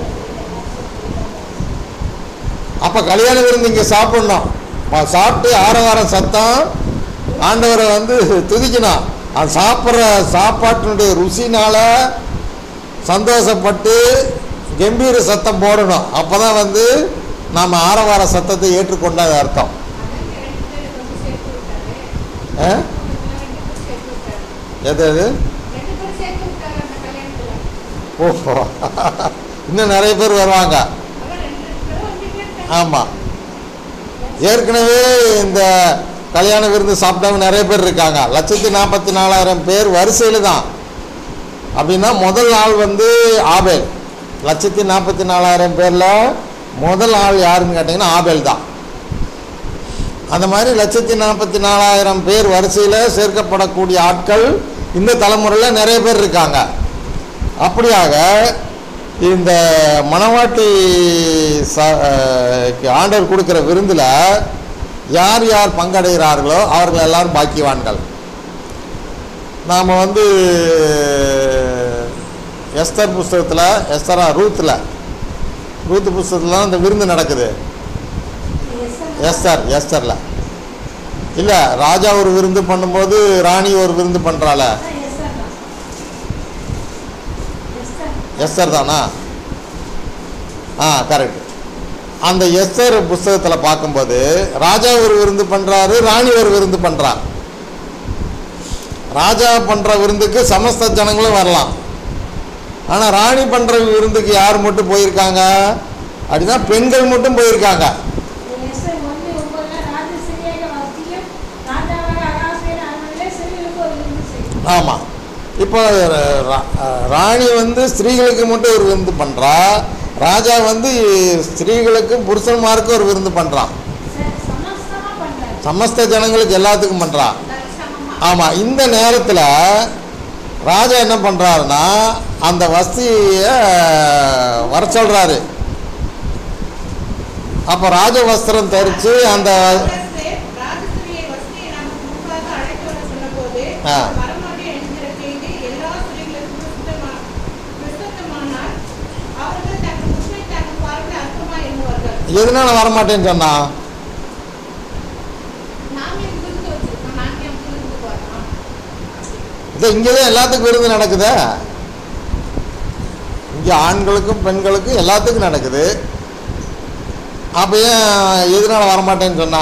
அப்போ கல்யாண விருந்து இங்கே சாப்பிடணும் ப- சாப்பிட்டு ஆரவாரம் சத்தம் ஆண்டவரை வந்து துதிக்கணும் அது சாப்பிட்ற சாப்பாட்டினுடைய ருசினால சந்தோஷப்பட்டு கம்பீர சத்தம் போடணும் அப்போ தான் வந்து நாம் ஆரவார சத்தத்தை ஏற்றுக்கொண்டது அர்த்தம் அதான் ரெண்டு பேர் வந்து சேர்த்து விட்டாரு ஆ? ரெண்டு பேர் சேர்த்து விட்டாரு எது எது ரெண்டு பேர் சேர்த்து விட்டாரு அந்த கல்யாணத்துல ஓஹோ இன்னும் நிறைய பேர் வருவாங்க அதான் ரெண்டு பேரும் ரெண்டு பேர் ஆமாம் ஏற்கனவே இந்த கல்யாண விருந்து சாப்பிட்டவங்க நிறைய பேர் இருக்காங்க லட்சத்தி நாற்பத்தி நாலாயிரம் பேர் வரிசையில் தான் அப்படின்னா முதல் நாள் வந்து ஆபேல் லட்சத்தி நாற்பத்தி நாலாயிரம் பேரில் முதல் ஆள் யாருன்னு கேட்டிங்கன்னா ஆபேல் தான் அந்த மாதிரி லட்சத்தி நாற்பத்தி நாலாயிரம் பேர் வரிசையில் சேர்க்கப்படக்கூடிய ஆட்கள் இந்த தலைமுறையில் நிறைய பேர் இருக்காங்க அப்படியாக இந்த மணவாட்டி ச அஹ், ஆண்டவர் கொடுக்குற விருந்தில் யார் யார் பங்கடைகிறார்களோ அவர்கள் எல்லாரும் பாக்கியவான்கள் நாம் வந்து எஸ்தர் புஸ்தகத்தில் எஸ்தரா ரூத்தில் ரூத் புஸ்தகத்தில் தான் இந்த விருந்து நடக்குது எஸ்தர் எஸ்தரில் இல்லை ராஜா ஒரு விருந்து பண்ணும்போது ராணி ஒரு விருந்து பண்ணுறாள எஸ்தர் தானா ஆ கரெக்ட் அந்த எஸ்தர் புஸ்தகத்தில் பார்க்கும்போது ராஜா ஒரு விருந்து பண்ணுறாரு ராணி ஒரு விருந்து பண்ணுறா ராஜா பண்ணுற விருந்துக்கு சமஸ்த ஜனங்களும் வரலாம் ஆனால் ராணி பண்ணுற விருந்துக்கு யார் மட்டும் போயிருக்காங்க அப்படின்னா பெண்கள் மட்டும் போயிருக்காங்க ஆமாம் இப்போ ரா- ராணி வந்து ஸ்திரீகளுக்கு மட்டும் ஒரு விருந்து பண்ணுறா ராஜா வந்து ஸ்திரீகளுக்கும் புருஷன்மாருக்கும் ஒரு விருந்து பண்ணுறான் சமஸ்த ஜனங்களுக்கு எல்லாத்துக்கும் பண்ணுறான் சமமா ஆமாம் இந்த நேரத்தில் ராஜா என்ன பண்ணுறாருன்னா அந்த வஸ்தியை வர சொல்கிறாரு அப்போ ராஜ வஸ்திரம் தரித்து அந்த அரசே, ராஜஸ்திரியை வசதியை நமக்கு முன்பாக அழைத்து வர சொன்னபோது, ஆ. அவர் வரமாட்டேன் என்கிற செய்தி எல்லா ஸ்திரீகளுக்கும் பிரசித்தமா- பிரசித்தமானால், அவர்கள் தங்கள் புருஷனை தங்கள் பார்வையில் அற்பமாய் எண்ணுவார்கள். எதனால வரமாட்டேன்னு சொன்னா நாம் ஏன் விருந்து வச்சிருக்கோம்? நாம் ஏன் விருந்து வரணும்? இது இங்கே தான் எல்லாத்துக்கும் விருந்து நடக்குதே இங்கே ஆண்களுக்கும் பெண்களுக்கும் எல்லாத்துக்கும் நடக்குது அப்போ ஏன் எதனால வரமாட்டேன்னு சொன்னா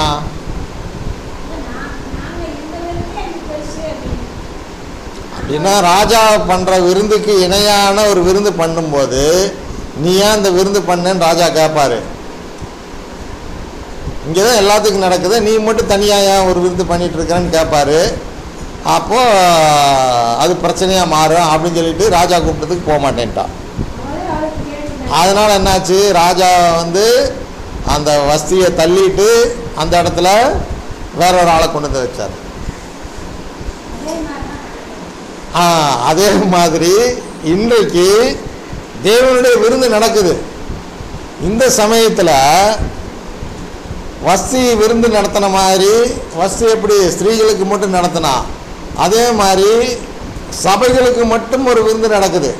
அப்படின்னா ராஜா பண்ணுற விருந்துக்கு இணையான ஒரு விருந்து பண்ணும்போது நீ ஏன் அந்த விருந்து பண்ணேன்னு ராஜா கேட்பாரு இங்கே தான் எல்லாத்துக்கும் நடக்குது நீ மட்டும் தனியாக ஏன் ஒரு விருந்து பண்ணிட்டு இருக்கேன்னு கேட்பாரு அப்போது அது பிரச்சனையாக மாறும் அப்படின்னு சொல்லிட்டு ராஜா கூப்பிட்டதுக்கு போக மாட்டேன்ட்டான் அதனால் என்னாச்சு ராஜா வந்து அந்த வஸ்தியை தள்ளிட்டு அந்த இடத்துல வேற ஒரு ஆளை கொண்டு வந்து வச்சார் ஆ அதே மாதிரி இன்றைக்கு தேவனுடைய விருந்து நடக்குது இந்த சமயத்தில் வஸ்தி விருந்து நடத்தின மாதிரி வஸ்தி எப்படி ஸ்திரீகளுக்கு மட்டும் நடத்தினா அதே மாதிரி சபைகளுக்கு மட்டும் ஒரு விருந்து நடக்குது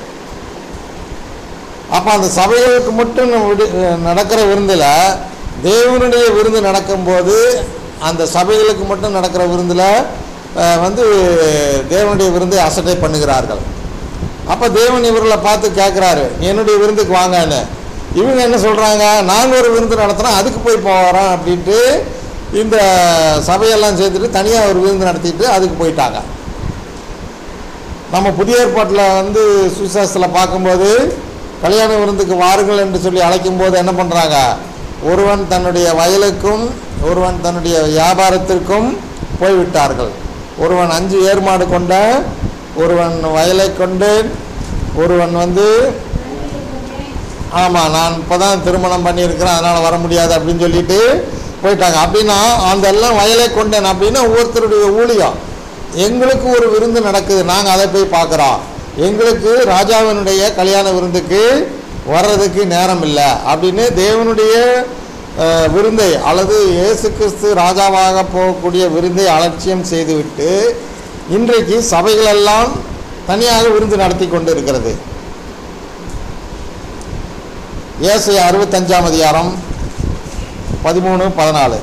அப்போ அந்த சபைகளுக்கு மட்டும் விடு நடக்கிற விருந்தில் தேவனுடைய விருந்து நடக்கும்போது அந்த சபைகளுக்கு மட்டும் நடக்கிற விருந்தில் அஹ், வந்து தேவனுடைய விருந்தை அசட்டை பண்ணுகிறார்கள் அப்போ தேவன் இவர்களை பார்த்து கேட்குறாரு என்னுடைய விருந்துக்கு வாங்கன்னு இவங்க என்ன சொல்கிறாங்க நாங்கள் ஒரு விருந்து நடத்துகிறோம் அதுக்கு போய் போகிறோம் அப்படின்ட்டு இந்த சபையெல்லாம் சேர்த்துட்டு தனியாக ஒரு விருந்து நடத்திட்டு அதுக்கு போயிட்டாங்க நம்ம புதிய ஏற்பாட்டில் வந்து சுவிசேஷத்தில் பார்க்கும்போது கல்யாண விருந்துக்கு வாருங்கள் என்று சொல்லி அழைக்கும்போது என்ன பண்ணுறாங்க ஒருவன் தன்னுடைய வயலுக்கும் ஒருவன் தன்னுடைய வியாபாரத்திற்கும் போய்விட்டார்கள் ஒருவன் அஞ்சு ஏர்மாடு கொண்ட ஒருவன் வயலை கொண்டு ஒருவன் வந்து ஆமாம் நான் இப்போ தான் திருமணம் பண்ணியிருக்கிறேன் அதனால் வர முடியாது அப்படின்னு சொல்லிட்டு போயிட்டாங்க அப்படின்னா அந்த எல்லாம் வயலை கொண்டேன் அப்படின்னா ஒவ்வொருத்தருடைய ஊழியம் எங்களுக்கு ஒரு விருந்து நடக்குது நாங்கள் அதை போய் பார்க்குறோம் எங்களுக்கு ராஜாவினுடைய கல்யாண விருந்துக்கு வர்றதுக்கு நேரம் இல்லை அப்படின்னு தேவனுடைய அஹ், விருந்தை அல்லது இயேசு கிறிஸ்து ராஜாவாக போகக்கூடிய விருந்தை அலட்சியம் செய்துவிட்டு இன்றைக்கு சபைகளெல்லாம் தனியாக விருந்து நடத்தி கொண்டு இருக்கிறது ஏசை அறுபத்தஞ்சாம் அதிகாரம் பதிமூணு பதினாலு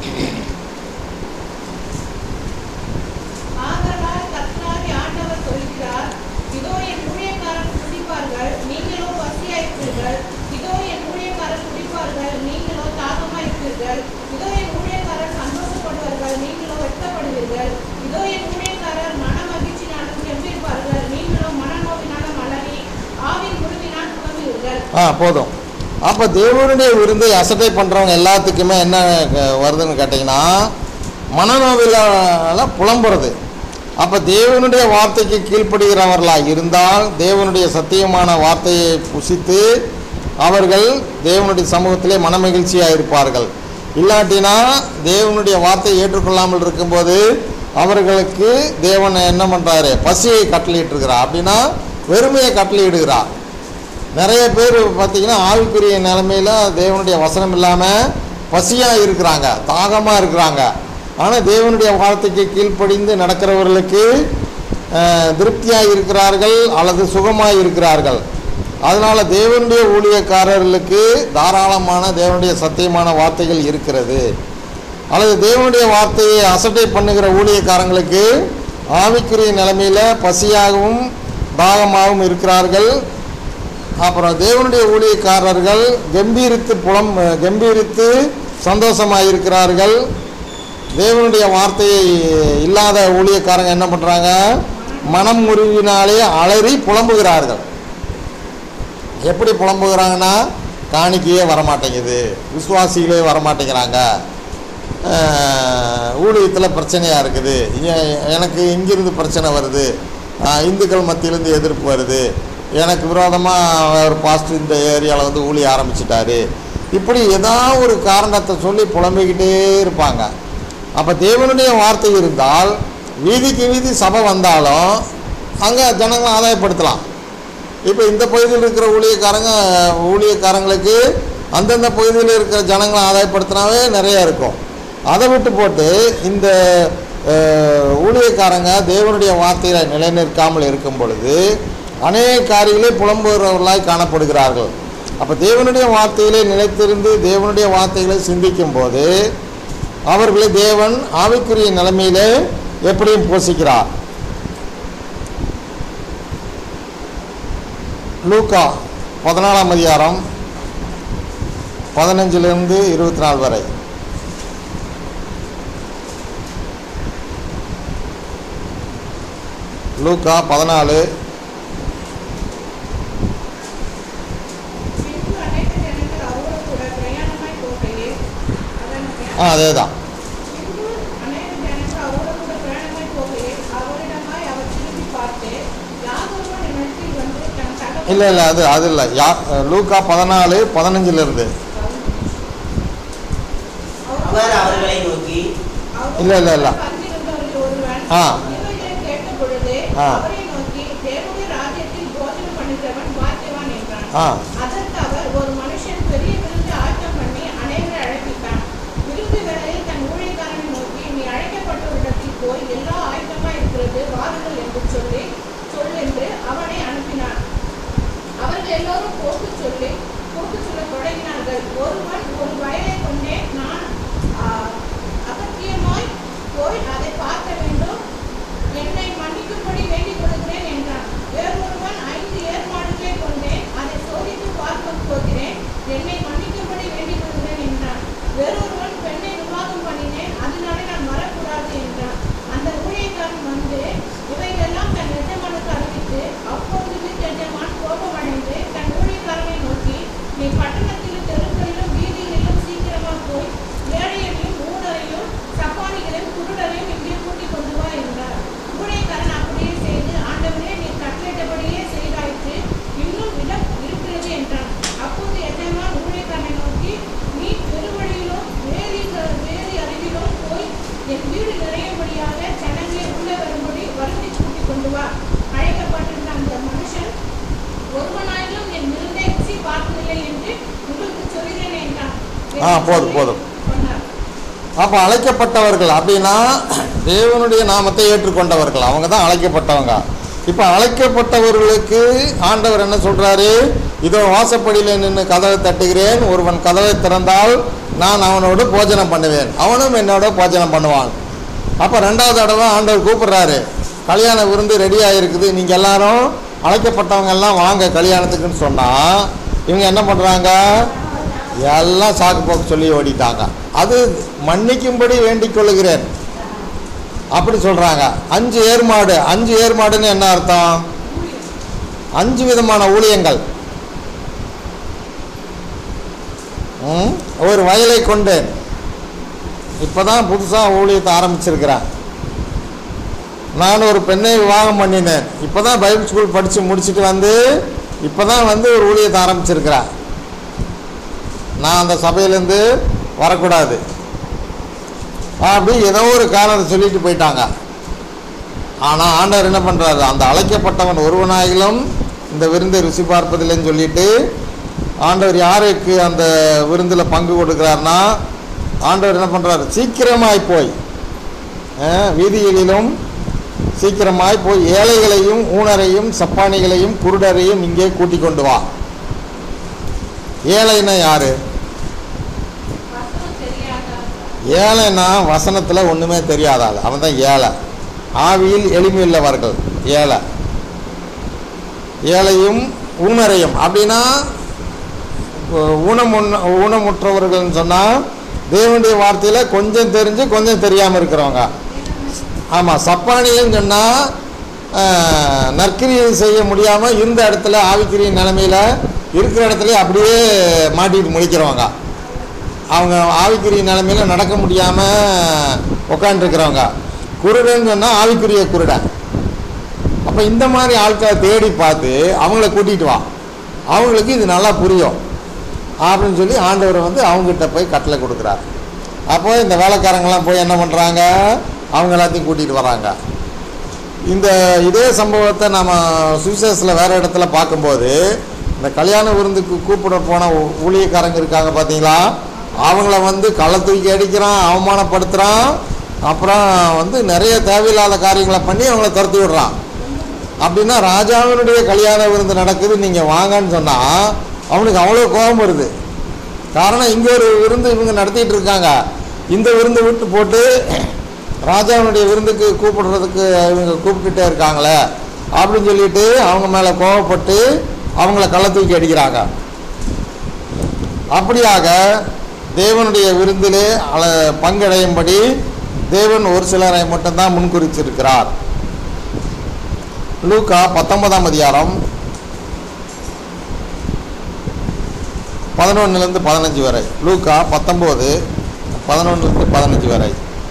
ஆதலால் கர்த்தராகிய ஆண்டவர் சொல்கிறார், இதோ என் ஊழியக்காரர் குடிப்பார்கள், நீங்களோ பசியாயிருப்பீர்கள். இதோ என் ஊழியக்காரர் குடிப்பார்கள், நீங்களோ தாகமாயிருப்பீர்கள். இதோ என் ஊழியக்காரர் சந்தோஷப்படுவார்கள், நீங்களோ வெட்கப்படுவீர்கள். இதோ என் ஊழியக்காரர் மன மகிழ்ச்சினாலும் செம்பிருப்பார்கள், நீங்களோ மனநோவினாலும் அலறி, ஆவின் குருவினால் புலம்புவீர்கள். ஆ போதும் அப்போ தேவனுடைய விருந்தை அசட்டை பண்ணுறவங்க எல்லாத்துக்குமே என்ன அஹ், வருதுன்னு கேட்டிங்கன்னா மனநோவிலால புலம்புறது அப்போ தேவனுடைய வார்த்தைக்கு கீழ்ப்படுகிறவர்களாக இருந்தால் தேவனுடைய சத்தியமான வார்த்தையை புசித்து அவர்கள் தேவனுடைய சமூகத்திலே மனமகிழ்ச்சியாக இருப்பார்கள் இல்லாட்டினா தேவனுடைய வார்த்தையை ஏற்றுக்கொள்ளாமல் இருக்கும்போது அவர்களுக்கு தேவன் என்ன பண்ணுறாரு பசியை கட்டளையிட்டிருக்கிறார் அப்படின்னா வெறுமையை கட்டளையிடுகிறார் நிறைய பேர் பார்த்தீங்கன்னா ஆவிக்குரிய நிலைமையில் தேவனுடைய வசனம் இல்லாமல் பசியாக இருக்கிறாங்க தாகமாக இருக்கிறாங்க ஆனால் தேவனுடைய வார்த்தைக்கு கீழ்ப்படிந்து நடக்கிறவர்களுக்கு திருப்தியாக இருக்கிறார்கள் அல்லது சுகமாக இருக்கிறார்கள் அதனால் தேவனுடைய ஊழியக்காரர்களுக்கு தாராளமான தேவனுடைய சத்தியமான வார்த்தைகள் இருக்கிறது அல்லது தேவனுடைய வார்த்தையை அசட்டை பண்ணுகிற ஊழியக்காரங்களுக்கு ஆவிக்குரிய நிலைமையில் பசியாகவும் தாகமாகவும் இருக்கிறார்கள் அப்புறம் தேவனுடைய ஊழியக்காரர்கள் கம்பீரித்து புலம் கம்பீரித்து சந்தோஷமாக இருக்கிறார்கள் தேவனுடைய வார்த்தையை இல்லாத ஊழியக்காரங்க என்ன பண்ணுறாங்க மனம் முறிவினாலே அலறி புலம்புகிறார்கள் எப்படி புலம்புகிறாங்கன்னா காணிக்கையே வரமாட்டேங்குது விசுவாசிகளே வரமாட்டேங்கிறாங்க ஊழியத்தில் பிரச்சனையாக இருக்குது ஏ- எனக்கு இங்கிருந்து பிரச்சனை வருது ஆஹ் இந்துக்கள் மத்தியிலேருந்து எதிர்ப்பு வருது எனக்கு விரோதமாக ஒரு பாஸ்டர் இந்த ஏரியாவில் வந்து ஊழிய ஆரம்பிச்சிட்டாரு இப்படி ஏதாவது ஒரு காரணத்தை சொல்லி புலம்பிக்கிட்டே இருப்பாங்க அப்போ தேவனுடைய வார்த்தை இருந்தால் வீதிக்கு வீதி சபை வந்தாலும் அங்கே ஜனங்களை ஆதாயப்படுத்தலாம் இப்போ இந்த பகுதியில் இருக்கிற ஊழியக்காரங்க ஊழியக்காரங்களுக்கு அந்தந்த பகுதியில் இருக்கிற ஜனங்களை ஆதாயப்படுத்தினாவே நிறைய இருக்கும் அதை விட்டு போட்டு இந்த அஹ், ஊழியக்காரங்க தேவனுடைய வார்த்தையை நிலைநிற்காமல் இருக்கும் பொழுது அநேக காரியங்களே புலம்புகிறவர்களாய் காணப்படுகிறார்கள் அப்போ தேவனுடைய வார்த்தையிலே நிலைத்திருந்து தேவனுடைய வார்த்தைகளை சிந்திக்கும் போது அவர்களை தேவன் ஆவிக்குரிய நிலைமையிலே எப்படியும் போஷிக்கிறார் லூக்கா பதினாலாம் அதிகாரம் பதினஞ்சிலிருந்து இருபத்தி நாலு வரை லூக்கா பதினாலு பின்பு அநேக ஜனங்கள் அவரோடு கூட பிரயாணமாய் போகையில் அதன் ஆ அதே தான் பின்பு அநேக ஜனங்கள் அவரோடு கூட பிரயாணமாய் போகையில் அவரிடமாய் அவர் திரும்பி பார்த்து யாதொருவன் என்னிடத்தில் வந்து தன் தகப்பன் இல்லை இல்லை அது அது இல்லை யா லூக்கா பதினாலு பதினஞ்சிலிருந்து அவர் அவர்களை நோக்கி இல்ல, இல்ல, இல்ல. வந்திருந்தவரில் ஒருவன் ஆ. இவைகளை கேட்ட பொழுது ஆ. அவரை நோக்கி தேவனுடைய ராஜ்யத்தில் போஜனம் பண்ணுகிறவன் பாக்கியவான் என்றான் ஆ அதற்கு அவர் ஒரு மனுஷன் பெரிய விருந்து ஆயத்தம் பண்ணி அனைவரை அழைப்பித்தான் விருந்து வேளையில் தன் ஊழியக்காரனை நோக்கி நீ அழைக்கப்பட்டவரிடத்தில் போய் எல்லா ஆயத்தமாய் இருக்கிறது வாருங்கள் என்று சொல்லி சொல் என்று அவனை அனுப்பினான் அவர்கள் எல்லோரும் போக்கு சொல்லி போக்கு சொல்ல தொடங்கினார்கள் ஒருவன் ஒரு வயலை கொண்டே நான் ஆ, அகத்தியமாய் போய் அதை பார்க்க வேண்டும் என்னை மன்னிக்கும்படி வேண்டிக் கொள்கிறேன் என்றான் வேறொருவன் ஐந்து ஏற்பாடுகளை கொண்டேன் அதை சோதித்து பார்க்க போகிறேன் என்னை மன்னிக்கும்படி வேண்டிக் கொள்கிறேன் என்றான் வேறொருவன் பெண்ணை விவாகம் பண்ணினேன் அதனாலே நான் வரக்கூடாது என்றான் அந்த ஊழியக்காரன் வந்து இவைகளெல்லாம் தன் எஜமானுக்கு அறிவித்து அப்பொழுது வீட்டு எஜமான் கோபமடைந்து தன் ஊழியக்காரனை நோக்கி நீ பட்டணத்திலும் தெருக்களிலும் வீதிகளிலும் சீக்கிரமாக போய் ஏழையையும் ஊழலையும் சப்பானிகளையும் குருடரையும் இங்கே கூட்டிக் கொண்டு வா என்றார் ஊழியக்காரன் அப்படியே செய்து ஆண்டவரே நீ கட்டளையிட்டபடியே செய்தாயிற்று இன்னும் இடம் இருக்கிறது என்றான் அப்போது எஜமான் ஊழியக்காரனை நோக்கி நீ பெருவழியிலும் வேறு வேறு அறிவிலும் போய் என் வீடு நிறையும்படியாக ஜனங்களை உள்ளே வரும்படி வருந்தி கூட்டிக் கொண்டு வா அழைக்கப்பட்டிருந்த அந்த மனுஷன் ஒருவனாயிலும் என் விருந்தை ருசி பார்த்ததில்லை என்று உங்களுக்கு சொல்கிறேன் என்றான் ஆ, போதும், போதும். சொன்னார் அப்போ அழைக்கப்பட்டவர்கள் அப்படின்னா தேவனுடைய நாமத்தை ஏற்றுக்கொண்டவர்கள் அவங்க தான் அழைக்கப்பட்டவங்க இப்போ அழைக்கப்பட்டவர்களுக்கு ஆண்டவர் என்ன சொல்கிறாரு இதோ வாசப்படியில் நின்று கதவை தட்டுகிறேன் ஒருவன் கதவை திறந்தால் நான் அவனோடு போஜனம் பண்ணுவேன் அவனும் என்னோட போஜனம் பண்ணுவான் அப்போ ரெண்டாவது தடவை ஆண்டவர் கூப்பிடுறாரு கல்யாண விருந்து ரெடி ஆகிருக்குது நீங்கள் எல்லாரும் அழைக்கப்பட்டவங்க எல்லாம் வாங்க கல்யாணத்துக்குன்னு சொன்னால் இவங்க என்ன பண்ணுறாங்க எல்லாம் சாக்கு போக்கு சொல்லி ஓடிட்டாங்க அது மன்னிக்கும்படி வேண்டிக் கொள்கிறேன் அப்படி சொல்கிறாங்க அஞ்சு ஏர்மாடு அஞ்சு ஏர்மாடுன்னு என்ன அர்த்தம் அஞ்சு விதமான ஊழியங்கள் ம், ஒரு வயலை கொண்டேன் இப்போ தான் புதுசாக ஊழியத்தை ஆரம்பிச்சிருக்கிறேன் நான் ஒரு பெண்ணை விவாகம் பண்ணினேன் இப்போ தான் பைபிள் ஸ்கூல் படித்து முடிச்சுட்டு வந்து இப்போ தான் வந்து ஒரு ஊழியத்தை ஆரம்பிச்சிருக்கிறேன் நான் அந்த சபையிலேருந்து வரக்கூடாது அப்படி ஏதோ ஒரு காரணத்தை சொல்லிட்டு போயிட்டாங்க ஆனால் ஆண்டவர் என்ன பண்ணுறாரு அந்த அழைக்கப்பட்டவன் ஒருவனாயிலும் இந்த விருந்தை ருசி பார்ப்பதில்லைன்னு சொல்லிட்டு ஆண்டவர் யாருக்கு அந்த விருந்தில் பங்கு கொடுக்குறாருன்னா ஆண்டவர் என்ன பண்ணுறாரு சீக்கிரமாய் போய் அஹ், வீதிகளிலும் சீக்கிரமாய் போய் ஏழைகளையும் ஊனரையும் சப்பானிகளையும் குருடரையும் இங்கே கூட்டிக் கொண்டு வா ஏழைன்னா யாரு வசனம் தெரியாதா ஏழைன்னா வசனத்தில் ஒன்றுமே தெரியாதாள் அவன் தான் ஏழை ஆவியில் எளிமையுள்ளவர்கள் ஏழை ஏழையும் ஊனரையும் அப்படின்னா இப்போ ஊனம் உண்ண- ஊனமுற்றவர்கள்னு சொன்னால் தேவனுடைய வார்த்தையில் கொஞ்சம் தெரிஞ்சு கொஞ்சம் தெரியாமல் இருக்கிறவங்க ஆமாம் சப்பானின்னு சொன்னால் நற்கிரியை செய்ய முடியாமல் இருந்த இடத்துல ஆவிக்கிரிய நிலைமையில் இருக்கிற இடத்துல அப்படியே மாட்டிட்டு முழிக்கிறவங்க அவங்க ஆவிக்குரிய நிலைமையில் நடக்க முடியாமல் உட்காந்துருக்கிறவங்க குருடன்னு சொன்னால் ஆவிக்குரிய குருடன் அப்போ இந்த மாதிரி ஆட்களை தேடி பார்த்து அவங்கள கூட்டிகிட்டு வா அவங்களுக்கு இது நல்லா புரியும் அப்படின்னு சொல்லி ஆண்டவர் வந்து அவங்ககிட்ட போய் கட்டளை கொடுக்குறார் அப்போ இந்த வேலைக்காரங்கெல்லாம் போய் என்ன பண்ணுறாங்க அவங்க எல்லாத்தையும் கூட்டிகிட்டு வராங்க இந்த இதே சம்பவத்தை நம்ம சுவிசேஷத்தில் வேறு இடத்துல பார்க்கும்போது இந்த கல்யாண விருந்துக்கு கூப்பிட போன ஊ- ஊழியக்காரங்க இருக்காங்க பார்த்தீங்களா அவங்கள வந்து களை தூக்கி அடிக்கிறான் அவமானப்படுத்துகிறான் அப்புறம் வந்து நிறைய தேவையில்லாத காரியங்களை பண்ணி அவங்கள துரத்தி விடுறான் அப்படின்னா ராஜாவினுடைய கல்யாண விருந்து நடக்குது நீங்கள் வாங்கன்னு சொன்னால் அவனுக்கு அவ்வளோ கோபம் வருது காரணம் இங்கே ஒரு விருந்து இவங்க நடத்திட்டு இருக்காங்க இந்த விருந்து விட்டு போட்டு ராஜாவினுடைய விருந்துக்கு கூப்பிடுறதுக்கு இவங்க கூப்பிட்டுட்டே இருக்காங்களே அப்படின்னு சொல்லிட்டு அவங்க மேலே கோவப்பட்டு அவங்கள கள்ள தூக்கி அடிக்கிறாங்க அப்படியாக தேவனுடைய விருந்திலே அல பங்கடையும்படி தேவன் ஒரு சிலரை மட்டும்தான் முன்குறிச்சிருக்கிறார் லூக்கா பத்தொன்பதாம் அதிகாரம் பதினொன்னுலேருந்து பதினஞ்சு வரை லூக்கா பத்தொம்போது பதினொன்றுலேருந்து பதினஞ்சு வரை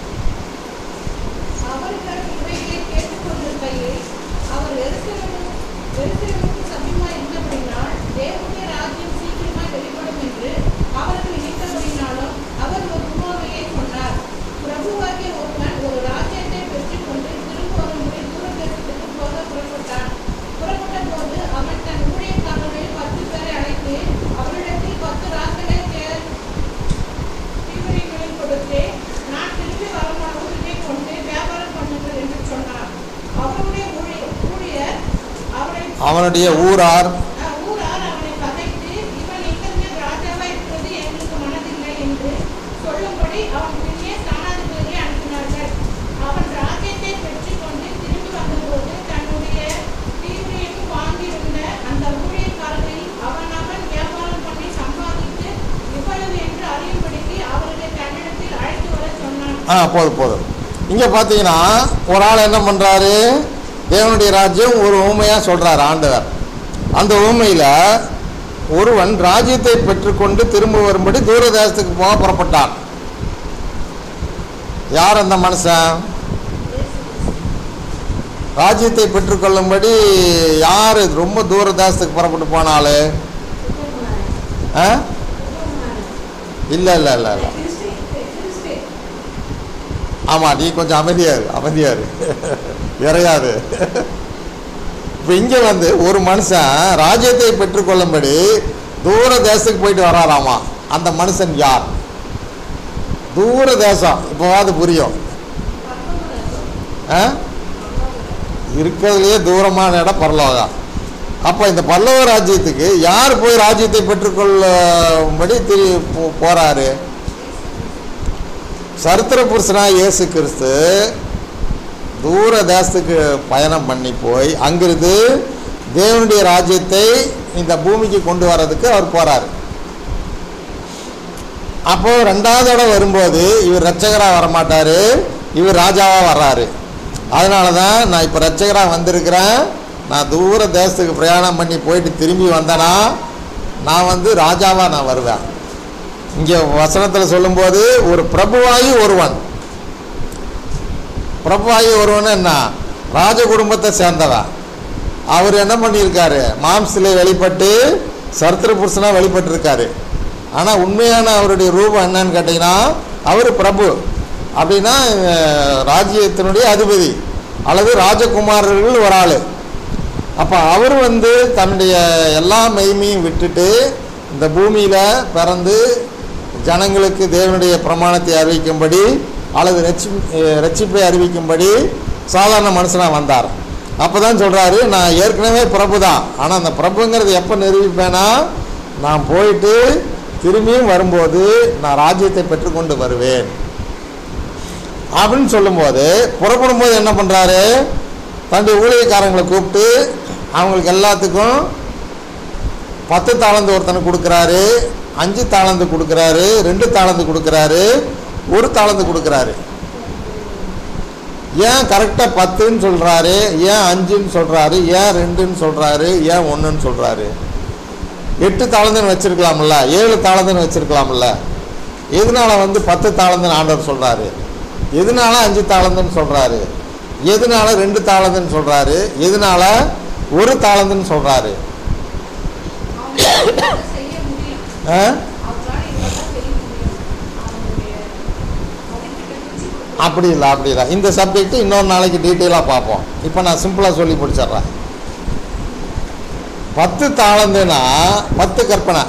அவர்கள் இவைகளை கேட்டுக்கொண்டிருக்கையில் அவர் எருசலேமுக்கு எருசலேமுக்கு சமீபமாய் இருந்தபடியினால் தேவனுடைய ராஜ்யம் சீக்கிரமாய் வெளிப்படும் என்று அவர்கள் நினைத்தபடியினாலும் அவர் ஒரு உவமையை சொன்னார் பிரபுவாகிய ஒருவன் ஒரு ராஜ்யத்தை பெற்றுக்கொண்டு திரும்ப வரும்படி தூரதேசத்துக்கு போக புறப்பட்டான் புறப்பட்ட போது அவன் தன் ஊழியக்காரர்களில் பத்து பேரை அழைத்து அவரிடத்தில் பத்து ராக்களை தேர் தீவிரங்களில் கொடுத்து நான் திரும்பி வருமானமும் இதை கொண்டு வியாபாரம் பண்ணுங்கள் என்று சொன்னார் அவருடைய ஊழியர் ஊழியர் அவரை அவனுடைய ஊரார் அஹ், ஊரார் அவனை பகைத்து இவன் எங்கள் ராஜாவா இருப்பது எங்களுக்கு மனதில்லை என்று சொல்லும்படி அவன் பின்னே ஸ்தானாதிபதியை அனுப்பினார்கள் அவன் ராஜ்யத்தை பெற்றுக்கொண்டு திரும்பி வந்தபோது தன்னுடைய தீவிரையும் வாங்கியிருந்த அந்த ஊழியக்காரர்களில் அவன் அவன் வியாபாரம் பண்ணி சம்பாதித்து இவ்வளவு என்று அறியும்படிக்கு அவர்களை தன்னிடத்தில் அழைத்து வர சொன்னான் ஆ போதும் போதும் இங்கே பார்த்தீங்கன்னா ஒரு ஆள் என்ன பண்ணுறாரு தேவனுடைய ராஜ்யம் ஒரு ஊமையாக சொல்கிறார் ஆண்டவர் அந்த ஊமையில் ஒருவன் ராஜ்யத்தை பெற்றுக்கொண்டு திரும்ப வரும்படி தூர தேசத்துக்கு போக புறப்பட்டான் யார் அந்த மனுஷன் ராஜ்யத்தை பெற்றுக்கொள்ளும்படி யார் ரொம்ப தூர தேசத்துக்கு புறப்பட்டு போனாலு ஆ இல்லை இல்லை இல்லை இல்லை கிறிஸ்து கிறிஸ்து ஆமாம் நீ கொஞ்சம் அமைதியா இரு அமைதியா இரு இறையாது இப்போ இங்கே வந்து ஒரு மனுஷன் ராஜ்யத்தை பெற்றுக்கொள்ளும்படி தூர தேசத்துக்கு போயிட்டு வராராமா அந்த மனுஷன் யார் தூர தேசம் இப்போவாது புரியும் ஆ இருக்கிறதுலையே தூரமான இடம் பரலோகம் அப்போ இந்த பல்லவ ராஜ்யத்துக்கு யார் போய் ராஜ்யத்தை பெற்றுக்கொள்ளும்படி திரு போ- போறாரு சரித்திர புருஷனா இயேசு கிறிஸ்து தூர தேசத்துக்கு பயணம் பண்ணி போய் அங்கிருந்து தேவனுடைய ராஜ்யத்தை இந்த பூமிக்கு கொண்டு வர்றதுக்கு அவர் போறாரு அப்போ ரெண்டாவது இடம் வரும்போது இவர் ரட்சகராக வரமாட்டார் இவர் ராஜாவாக வர்றாரு அதனால தான் நான் இப்போ ரட்சகராக வந்திருக்கிறேன் நான் தூர தேசத்துக்கு பிரயாணம் பண்ணி போயிட்டு திரும்பி வந்தேனா நான் வந்து ராஜாவாக நான் வருவேன் இங்கே வசனத்தில் சொல்லும்போது ஒரு பிரபுவாயி ஒருவன் பிரபுவாயி ஒருவன் என்ன ராஜ குடும்பத்தை சேர்ந்தவன் அவர் என்ன பண்ணியிருக்காரு மாம்சிலே வெளிப்பட்டு சரித்திர புருஷனாக வெளிப்பட்டிருக்காரு ஆனால் உண்மையான அவருடைய ரூபம் என்னன்னு கேட்டிங்கன்னா அவர் பிரபு அப்படின்னா அஹ், ராஜ்யத்தினுடைய அதிபதி அல்லது ராஜகுமாரர்கள் ஒரு ஆள் அப்போ அவர் வந்து தன்னுடைய எல்லா மெய்மையும் விட்டுட்டு இந்த பூமியில் பிறந்து ஜனங்களுக்கு தேவனுடைய பிரமாணத்தை அறிவிக்கும்படி அல்லது ரட்சி அஹ் ரட்சிப்பை அறிவிக்கும்படி சாதாரண மனுஷனாக வந்தார் அப்போ தான் சொல்கிறாரு நான் ஏற்கனவே பிரபு தான் ஆனால் அந்த பிரபுங்கிறது எப்போ நிரூபிப்பேனா நான் போயிட்டு திரும்பியும் வரும்போது நான் ராஜ்யத்தை பெற்றுக்கொண்டு வருவேன் அப்படின்னு சொல்லும்போது புறப்படும் போது என்ன பண்ணுறாரு தன்னுடைய ஊழியக்காரங்களை கூப்பிட்டு அவங்களுக்கு எல்லாத்துக்கும் பத்து தாளந்து ஒருத்தனுக்கு கொடுக்குறாரு அஞ்சு தாளந்து கொடுக்குறாரு ரெண்டு தாளந்து கொடுக்குறாரு ஒரு தாளந்து கொடுக்குறாரு ஏன் கரெக்டாக பத்துன்னு சொல்கிறாரு ஏன் அஞ்சுன்னு சொல்கிறாரு ஏன் ரெண்டுன்னு சொல்கிறாரு ஏன் ஒன்றுன்னு சொல்கிறாரு எட்டு தாளந்துன்னு வச்சிருக்கலாம்ல ஏழு தாளந்துன்னு வச்சிருக்கலாம்ல எதனால வந்து பத்து தாளந்துன்னு ஆண்டவர் சொல்கிறாரு எதனால அஞ்சு தாளந்துன்னு சொல்கிறாரு எதனால ரெண்டு தாளந்துன்னு சொல்கிறாரு எதனால ஒரு தாளந்துன்னு சொல்கிறாரு அவங்களால இதை செய்ய முடியும் ஆ அவங்களால இதெல்லாம் செய்ய முடியும் அவங்களுடைய மதிப்பீட்டை பிரிச்சு கொடுக்கணும். அப்படி இல்லை அப்படி இல்லை இந்த சப்ஜெக்ட் இன்னொரு நாளைக்கு டீட்டெயிலாக பார்ப்போம் இப்போ நான் சிம்பிளாக சொல்லி முடிச்சிடுறேன் பத்து தாளந்துனா பத்து கற்பனை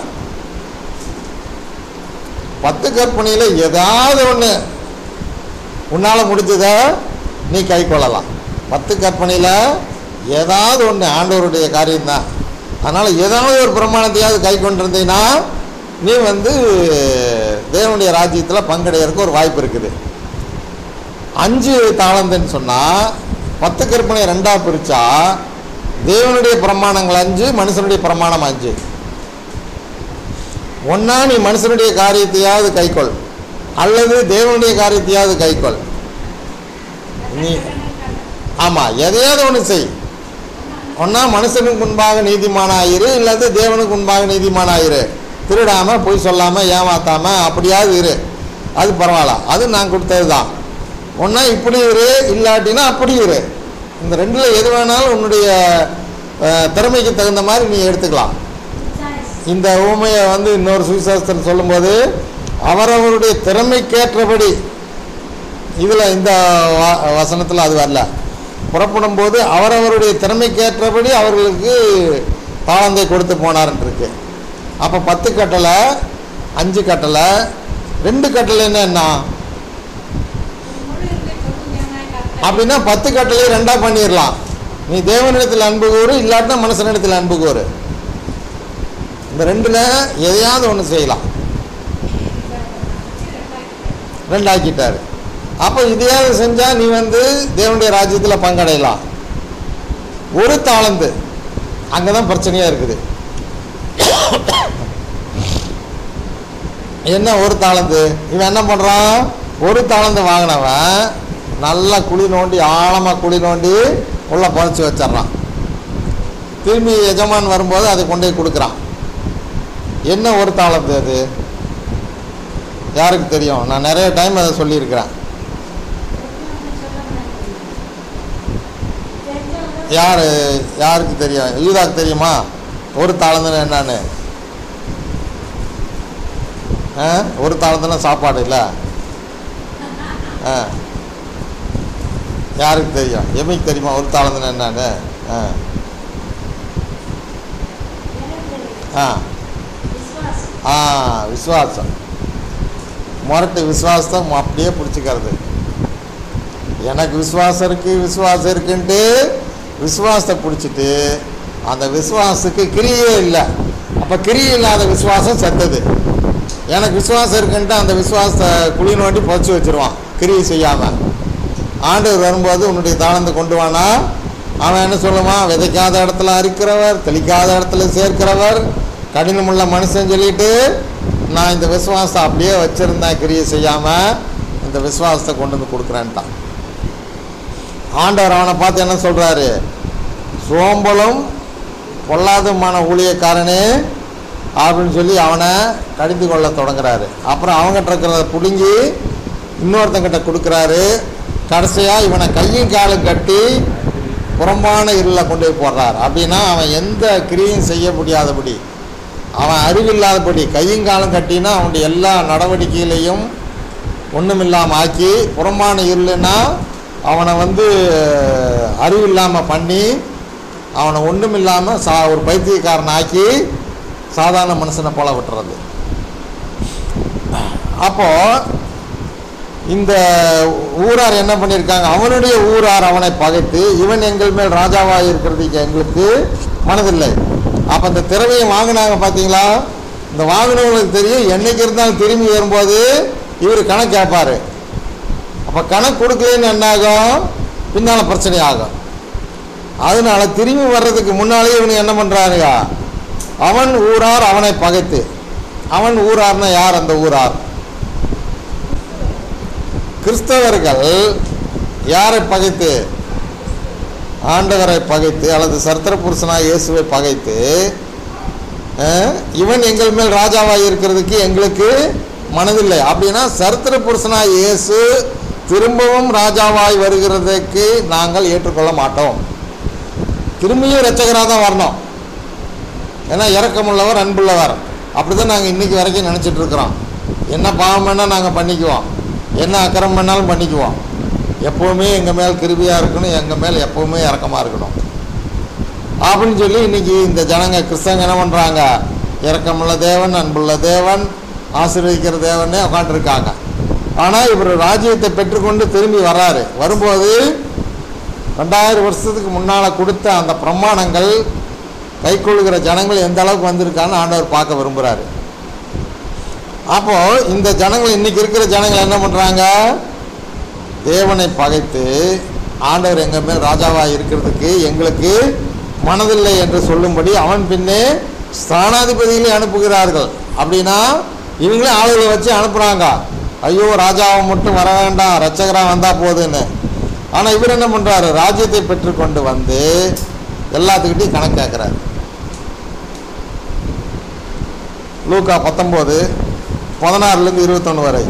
பத்து கற்பனையில் ஏதாவது ஒன்று உன்னால் முடிஞ்சதை நீ கை கொள்ளலாம் பத்து கற்பனையில் ஏதாவது ஒன்று ஆண்டவருடைய காரியம்தான் அதனால் ஏதாவது ஒரு பிரமாணத்தையாவது கை கொண்டிருந்தீங்கன்னா நீ வந்து தேவனுடைய ராஜ்யத்தில் பங்கடையறதுக்கு ஒரு வாய்ப்பு இருக்குது அஞ்சு தாளந்துன்னு சொன்னால் பத்து கற்பனை ரெண்டாக பிரித்தா தேவனுடைய பிரமாணங்கள் அஞ்சு மனுஷனுடைய பிரமாணம் அஞ்சு ஒன்றா நீ மனுஷனுடைய காரியத்தையாவது கைக்கொள் அல்லது தேவனுடைய காரியத்தையாவது கைக்கொள் நீ ஆமாம் எதையாவது ஒன்று செய் ஒன்றா மனுஷனுக்கு முன்பாக நீதிமானாயிரு இல்லாத தேவனுக்கு முன்பாக நீதிமானாயிரு திருடாமல் பொய் சொல்லாமல் ஏமாத்தாமல் அப்படியாவது இரு அது பரவாயில்ல அது நான் கொடுத்தது தான் ஒன்றா இப்படி இரு இல்லாட்டினா அப்படி இரு இந்த ரெண்டில் எது வேணாலும் உன்னுடைய அஹ், திறமைக்கு தகுந்த மாதிரி நீ எடுத்துக்கலாம் சாய்ஸ் இந்த ஊமையை வந்து இன்னொரு சுவிசேஷத்தில் சொல்லும்போது அவரவருடைய திறமைக்கேற்றபடி இதில் இந்த வ- வசனத்தில் அது வரல புறப்படும் போது அவரவருடைய திறமைக்கேற்றபடி அவர்களுக்கு தாளந்தை கொடுத்து போனார்ன்னு இருக்கு அப்போ பத்து கட்டளை அஞ்சு கட்டளை ரெண்டு கட்டளைன்னா என்ன முழு இருப்பை கொடுமையானாய் கர்த்தர். அப்படின்னா பத்து கட்டளை ரெண்டாக பண்ணிடலாம் நீ தேவனிடத்தில் அன்பு கூறு இல்லாட்டினா மனுஷனிடத்தில் அன்பு கூறு இந்த ரெண்டில் எதையாவது ஒன்று செய்யலாம் ரெண்டாக்கிட்டாரு அப்போ இதையாவது செஞ்சால் நீ வந்து தேவனுடைய ராஜ்யத்தில் பங்கடையலாம் ஒரு தாளந்து அங்கே தான் பிரச்சனையாக இருக்குது என்ன ஒரு தாளந்து இவன் என்ன பண்ணுறான் ஒரு தாளந்து வாங்கினவன் நல்லா குழி நோண்டி ஆழமாக குழி நோண்டி உள்ளே புதைச்சி வச்சிட்றான் திரும்பி எஜமான் வரும்போது அதை கொண்டு போய் கொடுக்குறான் என்ன ஒரு தாளந்து அது யாருக்கு தெரியும் நான் நிறைய டைம் அதை சொல்லியிருக்கிறேன் யார் யாருக்கு தெரியும் யூதாக்கு தெரியுமா ஒரு தாளந்துன்னு என்னன்னு ஆ ஒரு தாளந்துனா சாப்பாடு இல்லை ஆ யாருக்கு தெரியும் எமிக்கு தெரியுமா ஒரு தாளந்துன்னு என்னன்னு ஆ ஆ ஆ விசுவாசம் முரட்டு விசுவாசத்தை ம- அப்படியே பிடிச்சிக்கிறது எனக்கு விசுவாசம் இருக்குது விசுவாசம் இருக்குன்ட்டு விசுவாசத்தை பிடிச்சிட்டு அந்த விசுவாசத்துக்கு கிரியே இல்லை அப்போ கிரியை இல்லாத விசுவாசம் செத்தது எனக்கு விசுவாசம் இருக்குன்ட்டு அந்த விசுவாசத்தை குழி நோண்டி புதைச்சி வச்சிருவான் கிரியை செய்யாமல் ஆண்டவர் வரும்போது உன்னுடைய தாளந்து கொண்டு வானா அவன் என்ன சொல்லுவான் விதைக்காத இடத்துல அறுக்கிறவர் தெளிக்காத இடத்துல சேர்க்கிறவர் கடினமுள்ள மனுஷன் சொல்லிட்டு நான் இந்த விசுவாசத்தை அப்படியே வச்சுருந்தேன் கிரியை செய்யாமல் இந்த விசுவாசத்தை கொண்டு வந்து கொடுக்குறேன்ட்டான் ஆண்டவர் அவனை பார்த்து என்ன சொல்கிறாரு சோம்பலும் பொல்லாதமான ஊழியக்காரனே அப்படின்னு சொல்லி அவனை கடிந்து கொள்ள தொடங்குறாரு அப்புறம் அவங்ககிட்ட இருக்கிறத பிடுங்கி இன்னொருத்தங்கிட்ட கொடுக்குறாரு கடைசியாக இவனை கையும் காலும் கட்டி புறம்பான இருளில் கொண்டு போய் போடுறார் அப்படின்னா அவன் எந்த கிரியும் செய்ய முடியாதபடி அவன் அறிவில்லாதபடி கையும் காலம் கட்டினா அவனுடைய எல்லா நடவடிக்கைகளையும் ஒன்றுமில்லாமல் ஆக்கி புறமான இருளுன்னா அவனை வந்து அறிவில்லாமல் பண்ணி அவனை ஒன்றுமில்லாமல் சா ஒரு பைத்தியக்காரன் ஆக்கி சாதாரண மனுஷனை போல விட்டுறது அப்போ இந்த ஊரார் என்ன பண்ணியிருக்காங்க அவனுடைய ஊரார் அவனை பகைத்து இவன் எங்கள் மேல் ராஜாவாக இருக்கிறதுக்கு எங்களுக்கு மனதில்லை அப்போ இந்த திறமையை வாங்கினாங்க பார்த்தீங்களா இந்த வாங்கினவங்களுக்கு தெரியும் என்னைக்கு இருந்தாலும் திரும்பி வரும்போது இவர் கணக்கு கேட்பாரு அப்போ கணக்கு கொடுக்கலன்னு என்ன ஆகும் பின்னால் பிரச்சனை ஆகும் அதனால திரும்பி வர்றதுக்கு முன்னாலே இவனு என்ன பண்ணுறாருங்க அவன் ஊரார் அவனை பகைத்து அவன் ஊரார்னா யார் அந்த ஊரார் கிறிஸ்தவர்கள் யாரை பகைத்து ஆண்டவரை பகைத்து அல்லது சர்த்திர புருஷனாக இயேசுவை பகைத்து அஹ், இவன் எங்கள் மேல் ராஜாவாக இருக்கிறதுக்கு எங்களுக்கு மனதில்லை அப்படின்னா சரித்திர புருஷனாக இயேசு திரும்பவும் ராஜாவாய் வருகிறதுக்கு நாங்கள் ஏற்றுக்கொள்ள மாட்டோம் திரும்பியும் இரட்சகராக தான் வரணும் ஏன்னா இரக்கமுள்ளவர் அன்புள்ளவர் அப்படி தான் நாங்கள் இன்றைக்கி வரைக்கும் நினச்சிட்டு இருக்கிறோம் என்ன பாவம் வேணால் நாங்கள் பண்ணிக்குவோம் என்ன அக்கிரம் வேணாலும் பண்ணிக்குவோம் எப்போவுமே எங்கள் மேல் கிருபியாக இருக்கணும் எங்கள் மேல் எப்போவுமே இரக்கமாக இருக்கணும் அப்படின்னு சொல்லி இன்னைக்கு இந்த ஜனங்க கிறிஸ்தவங்க என்ன பண்ணுறாங்க இரக்கமுள்ள தேவன் அன்புள்ள தேவன் ஆசீர்வதிக்கிற தேவனே உட்காந்துருக்காங்க ஆனால் இவர் ராஜ்யத்தை பெற்றுக்கொண்டு திரும்பி வராரு வரும்போது ரெண்டாயிரம் வருஷத்துக்கு முன்னால் கொடுத்த அந்த பிரமாணங்கள் கைக்கொள்கிற ஜனங்கள் எந்த அளவுக்கு வந்திருக்கான்னு ஆண்டவர் பார்க்க விரும்புகிறாரு அப்போது இந்த ஜனங்கள் இன்னைக்கு இருக்கிற ஜனங்கள் என்ன பண்ணுறாங்க தேவனை பகைத்து ஆண்டவர் எங்கள் மேல் ராஜாவாக இருக்கிறதுக்கு எங்களுக்கு மனதில்லை என்று சொல்லும்படி அவன் பின்னே ஸ்தானாதிபதிகளை அனுப்புகிறார்கள் அப்படின்னா இவங்களே ஆளுகளை வச்சு அனுப்புகிறாங்க ஐயோ ராஜாவை மட்டும் வர வேண்டாம் ரச்சகராக வந்தால் போதுன்னு ஆனால் இவர் என்ன பண்ணுறாரு ராஜ்யத்தை பெற்றுக்கொண்டு வந்து எல்லாத்துக்கிட்டையும் கணக்கு கேட்குறாரு லூக்கா பத்தொம்போது பதினாறுலேருந்து இருபத்தொன்று வரை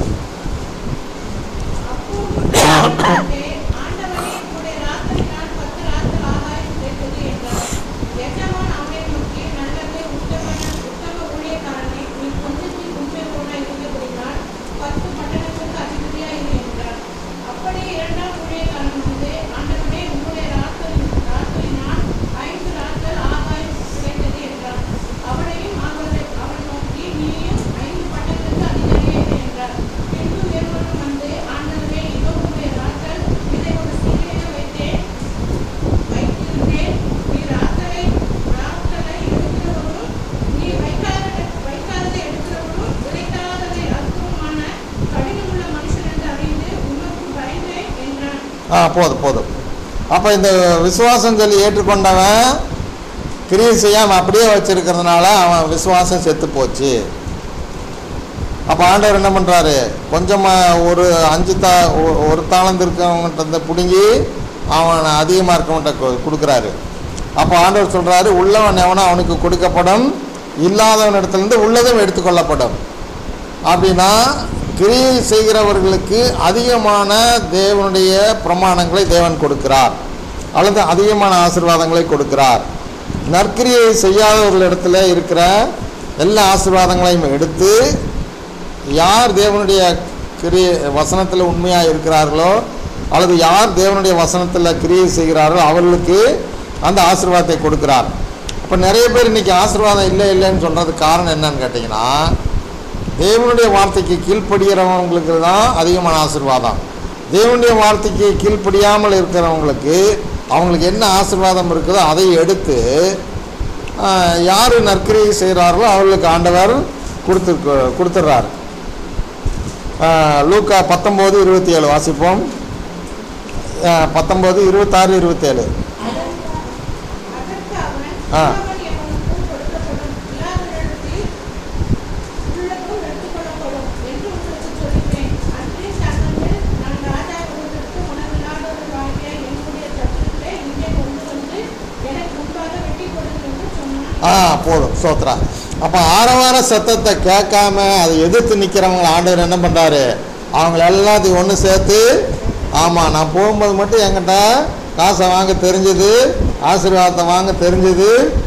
அப்போது ஆண்டவனே உம்முடைய ராத்திரினால் பத்து ராத்திரி ஆகாயம் கிடைத்தது என்றார். எஜமான் அவனை நோக்கி, நல்லது, உத்தமன- உத்தம ஊழியக்காரனே, நீ கொஞ்சத்தில் உண்மையுள்ளவனாய் இருந்தபடியினால் பத்து பட்டணங்களுக்கு அதிபதியாய் இரு என்றார். அப்படியே இரண்டாம் ஊழியக்காரன் வந்து, ஆண்டவனே, உம்முடைய ராத்திரி- ராத்திரினால் ஐந்து ராத்தல் ஆகாயம் கிடைத்தது என்றார். அவனையும் அவரை- அவன் நோக்கி, நீயும் ஐந்து பட்டணங்களுக்கு அதிகாரியாய் இரு என்றார். பின்பு வேறொருவன் வந்து, ஆண்டவனே, இதோ உம்முடைய ராத்தல், இதை ஒரு சீலையிலே வைத்தேன் வைத்திருந்தேன். நீ ராத்தலை ராத்தலை எடுக்கிறவரும், நீ வைக்காத- வைக்காததை எடுக்கிறவரும், விதைக்காததை அறுக்கிறவருமான கடினமுள்ள மனுஷன் என்று அறிந்து உமக்கு பயந்தேன் என்றான். ஆ போதும் போதும் அப்போ இந்த விசுவாசம் சொல்லி ஏற்றுக்கொண்டவன் கிரியை செய்யாமல் அப்படியே வச்சிருக்கிறதுனால அவன் விசுவாசம் செத்து போச்சு அப்போ ஆண்டவர் என்ன பண்ணுறாரு கொஞ்சமாக ஒரு அஞ்சு தா ஒ- ஒரு தாளந்து இருக்கவங்கிட்ட இருந்து பிடுங்கி அவன் அதிகமாக இருக்கவன்கிட்ட கொ- கொடுக்குறாரு அப்போ ஆண்டவர் சொல்கிறாரு உள்ளவன் எவனோ அவனுக்கு கொடுக்கப்படும் இல்லாதவன் இடத்துலேருந்து உள்ளதும் எடுத்துக்கொள்ளப்படும் அப்படின்னா கிரியை செய்கிறவர்களுக்கு அதிகமான தேவனுடைய பிரமாணங்களை தேவன் கொடுக்கிறார் அல்லது அதிகமான ஆசீர்வாதங்களை கொடுக்கிறார் நற்கிரியை செய்யாதவர்களிடத்துல இருக்கிற எல்லா ஆசீர்வாதங்களையும் எடுத்து யார் தேவனுடைய கிரியை வசனத்தில் உண்மையாக இருக்கிறார்களோ அல்லது யார் தேவனுடைய வசனத்தில் கிரியை செய்கிறார்களோ அவர்களுக்கு அந்த ஆசீர்வாதத்தை கொடுக்கிறார் அப்போ நிறைய பேர் இன்னைக்கு ஆசீர்வாதம் இல்லை இல்லைன்னு சொல்கிறதுக்கு காரணம் என்னன்னு கேட்டிங்கன்னா தேவனுடைய வார்த்தைக்கு கீழ்ப்படுகிறவங்களுக்கு தான் அதிகமான ஆசீர்வாதம் தேவனுடைய வார்த்தைக்கு கீழ்ப்படியாமல் இருக்கிறவங்களுக்கு அவங்களுக்கு என்ன ஆசீர்வாதம் இருக்குதோ அதை எடுத்து ஆஹ், யார் நற்கிரியை செய்கிறார்களோ அவர்களுக்கு ஆண்டவர் கொடுத்து கொடுத்துட்றாரு லூக்கா பத்தொம்போது இருபத்தி ஏழு வாசிப்போம் ஆஹ், பத்தொம்போது இருபத்தாறு இருபத்தேழு அதற்கு அவன், ஆ. உள்ளவன் எவனுக்கும் கொடுக்கப்படும், இல்லாதவனிடத்தில் உள்ளதும் எடுத்துக்கொள்ளப்படும் என்று உங்களுக்குச் சொல்லுகிறேன். அன்றே சட்டங்கள், நான் ராஜா வருவதற்கு மனமில்லாதவர்களாகிய என்னுடைய சத்துருக்களை இங்கே கொண்டு வந்து எனக்கு முன்பாக வெட்டிக் கொடுங்கள் என்று சொன்னான். ஆ போதும் சோத்ரா அப்போ ஆரவார சத்தத்தை கேட்காம அதை எதிர்த்து நிற்கிறவங்கள ஆண்டவர் என்ன பண்ணுறாரு அவங்கள எல்லாத்தையும் ஒன்று சேர்த்து ஆமாம் நான் போகும்போது மட்டும் என்கிட்ட காசை வாங்க தெரிஞ்சது ஆசீர்வாதத்தை வாங்க தெரிஞ்சது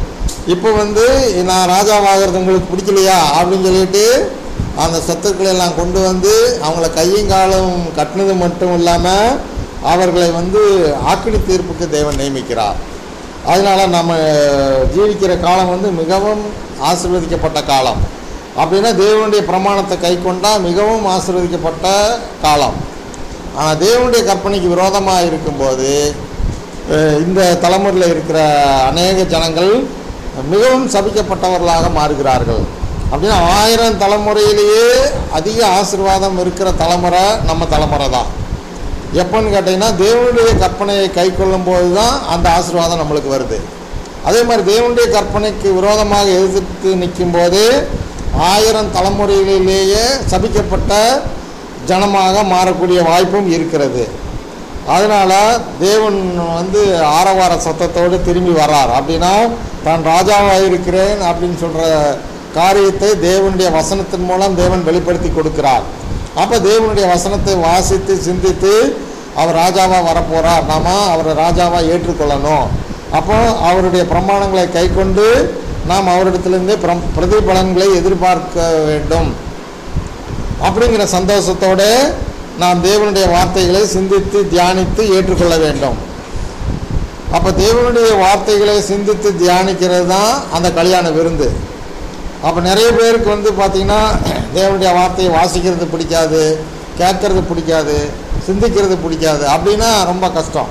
இப்போ வந்து நான் ராஜாவாகிறது உங்களுக்கு பிடிக்கலையா அப்படின்னு சொல்லிட்டு அந்த சொத்துக்களை எல்லாம் கொண்டு வந்து அவங்கள கையும் காலும் கட்டினது மட்டும் இல்லாமல் அவர்களை வந்து ஆக்கினி தீர்ப்புக்கு தேவன் நியமிக்கிறார் அதனால் நம்ம ஜீவிக்கிற காலம் வந்து மிகவும் ஆசீர்வதிக்கப்பட்ட காலம் அப்படின்னா தேவனுடைய பிரமாணத்தை கை கொண்டால் மிகவும் ஆசீர்வதிக்கப்பட்ட காலம் ஆனால் தேவனுடைய கற்பனைக்கு விரோதமாக இருக்கும்போது அஹ், இந்த தலைமுறையில் இருக்கிற அநேக ஜனங்கள் மிகவும் சபிக்கப்பட்டவர்களாக மாறுகிறார்கள் அப்படின்னா ஆயிரம் தலைமுறையிலேயே அதிக ஆசீர்வாதம் இருக்கிற தலைமுறை நம்ம தலைமுறை தான் எப்போன்னு கேட்டிங்கன்னா தேவனுடைய கற்பனையை கை கொள்ளும்போது தான் அந்த ஆசீர்வாதம் நம்மளுக்கு வருது அதே மாதிரி தேவனுடைய கற்பனைக்கு விரோதமாக எதிர்த்து நிற்கும்போது ஆயிரம் தலைமுறைகளிலேயே சபிக்கப்பட்ட ஜனமாக மாறக்கூடிய வாய்ப்பும் இருக்கிறது அதனால் தேவன் வந்து ஆரவார சத்தத்தோடு திரும்பி வர்றார் அப்படின்னா தான் ராஜாவாக இருக்கிறேன் அப்படின்னு சொல்கிற காரியத்தை தேவனுடைய வசனத்தின் மூலம் தேவன் வெளிப்படுத்தி கொடுக்கிறார் அப்போ தேவனுடைய வசனத்தை வாசித்து சிந்தித்து அவர் ராஜாவாக வரப்போகிறார் நாம அவரை ராஜாவாக ஏற்றுக்கொள்ளணும் அப்போ அவருடைய பிரமாணங்களை கைக்கொண்டு நாம் அவரிடத்திலிருந்து பிரம் பிரதிபலன்களை எதிர்பார்க்க வேண்டும் அப்படிங்கிற சந்தோஷத்தோடு நாம் தேவனுடைய வார்த்தைகளை சிந்தித்து தியானித்து ஏற்றுக்கொள்ள வேண்டும் அப்போ தேவனுடைய வார்த்தைகளை சிந்தித்து தியானிக்கிறது தான் அந்த கல்யாண விருந்து அப்போ நிறைய பேருக்கு வந்து பார்த்திங்கன்னா தேவனுடைய வார்த்தையை வாசிக்கிறது பிடிக்காது கேட்கறது பிடிக்காது சிந்திக்கிறது பிடிக்காது அப்படின்னா ரொம்ப கஷ்டம்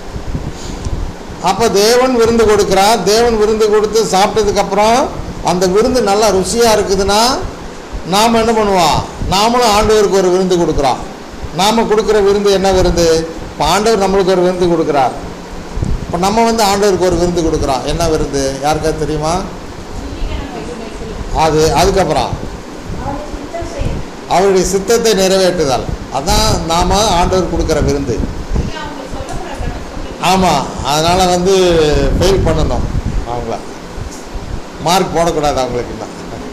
அப்போ தேவன் விருந்து கொடுக்குறார் தேவன் விருந்து கொடுத்து சாப்பிட்டதுக்கப்புறம் அந்த விருந்து நல்லா ருசியாக இருக்குதுன்னா நாம் என்ன பண்ணுவோம் நாமளும் ஆண்டவருக்கு ஒரு விருந்து கொடுக்குறோம் நாம் கொடுக்குற விருந்து என்ன விருந்து இப்போ ஆண்டவர் நம்மளுக்கு ஒரு விருந்து கொடுக்குறார் இப்போ நம்ம வந்து ஆண்டவருக்கு ஒரு விருந்து கொடுக்குறோம் என்ன விருந்து யாருக்காவது தெரியுமா அது அதுக்கப்புறம் அவரை சுத்தம் செய்யும் அவருடைய சித்தத்தை நிறைவேற்றுதல் அதான் நாம் ஆண்டவர் கொடுக்குற விருந்து அவங்க சொல்லப்படுற கணக்கு ஆமாம் அதனால் வந்து ஃபெயில் பண்ணணும் அவங்கள மார்க் போடக்கூடாது அவங்களுக்கு இன்னும்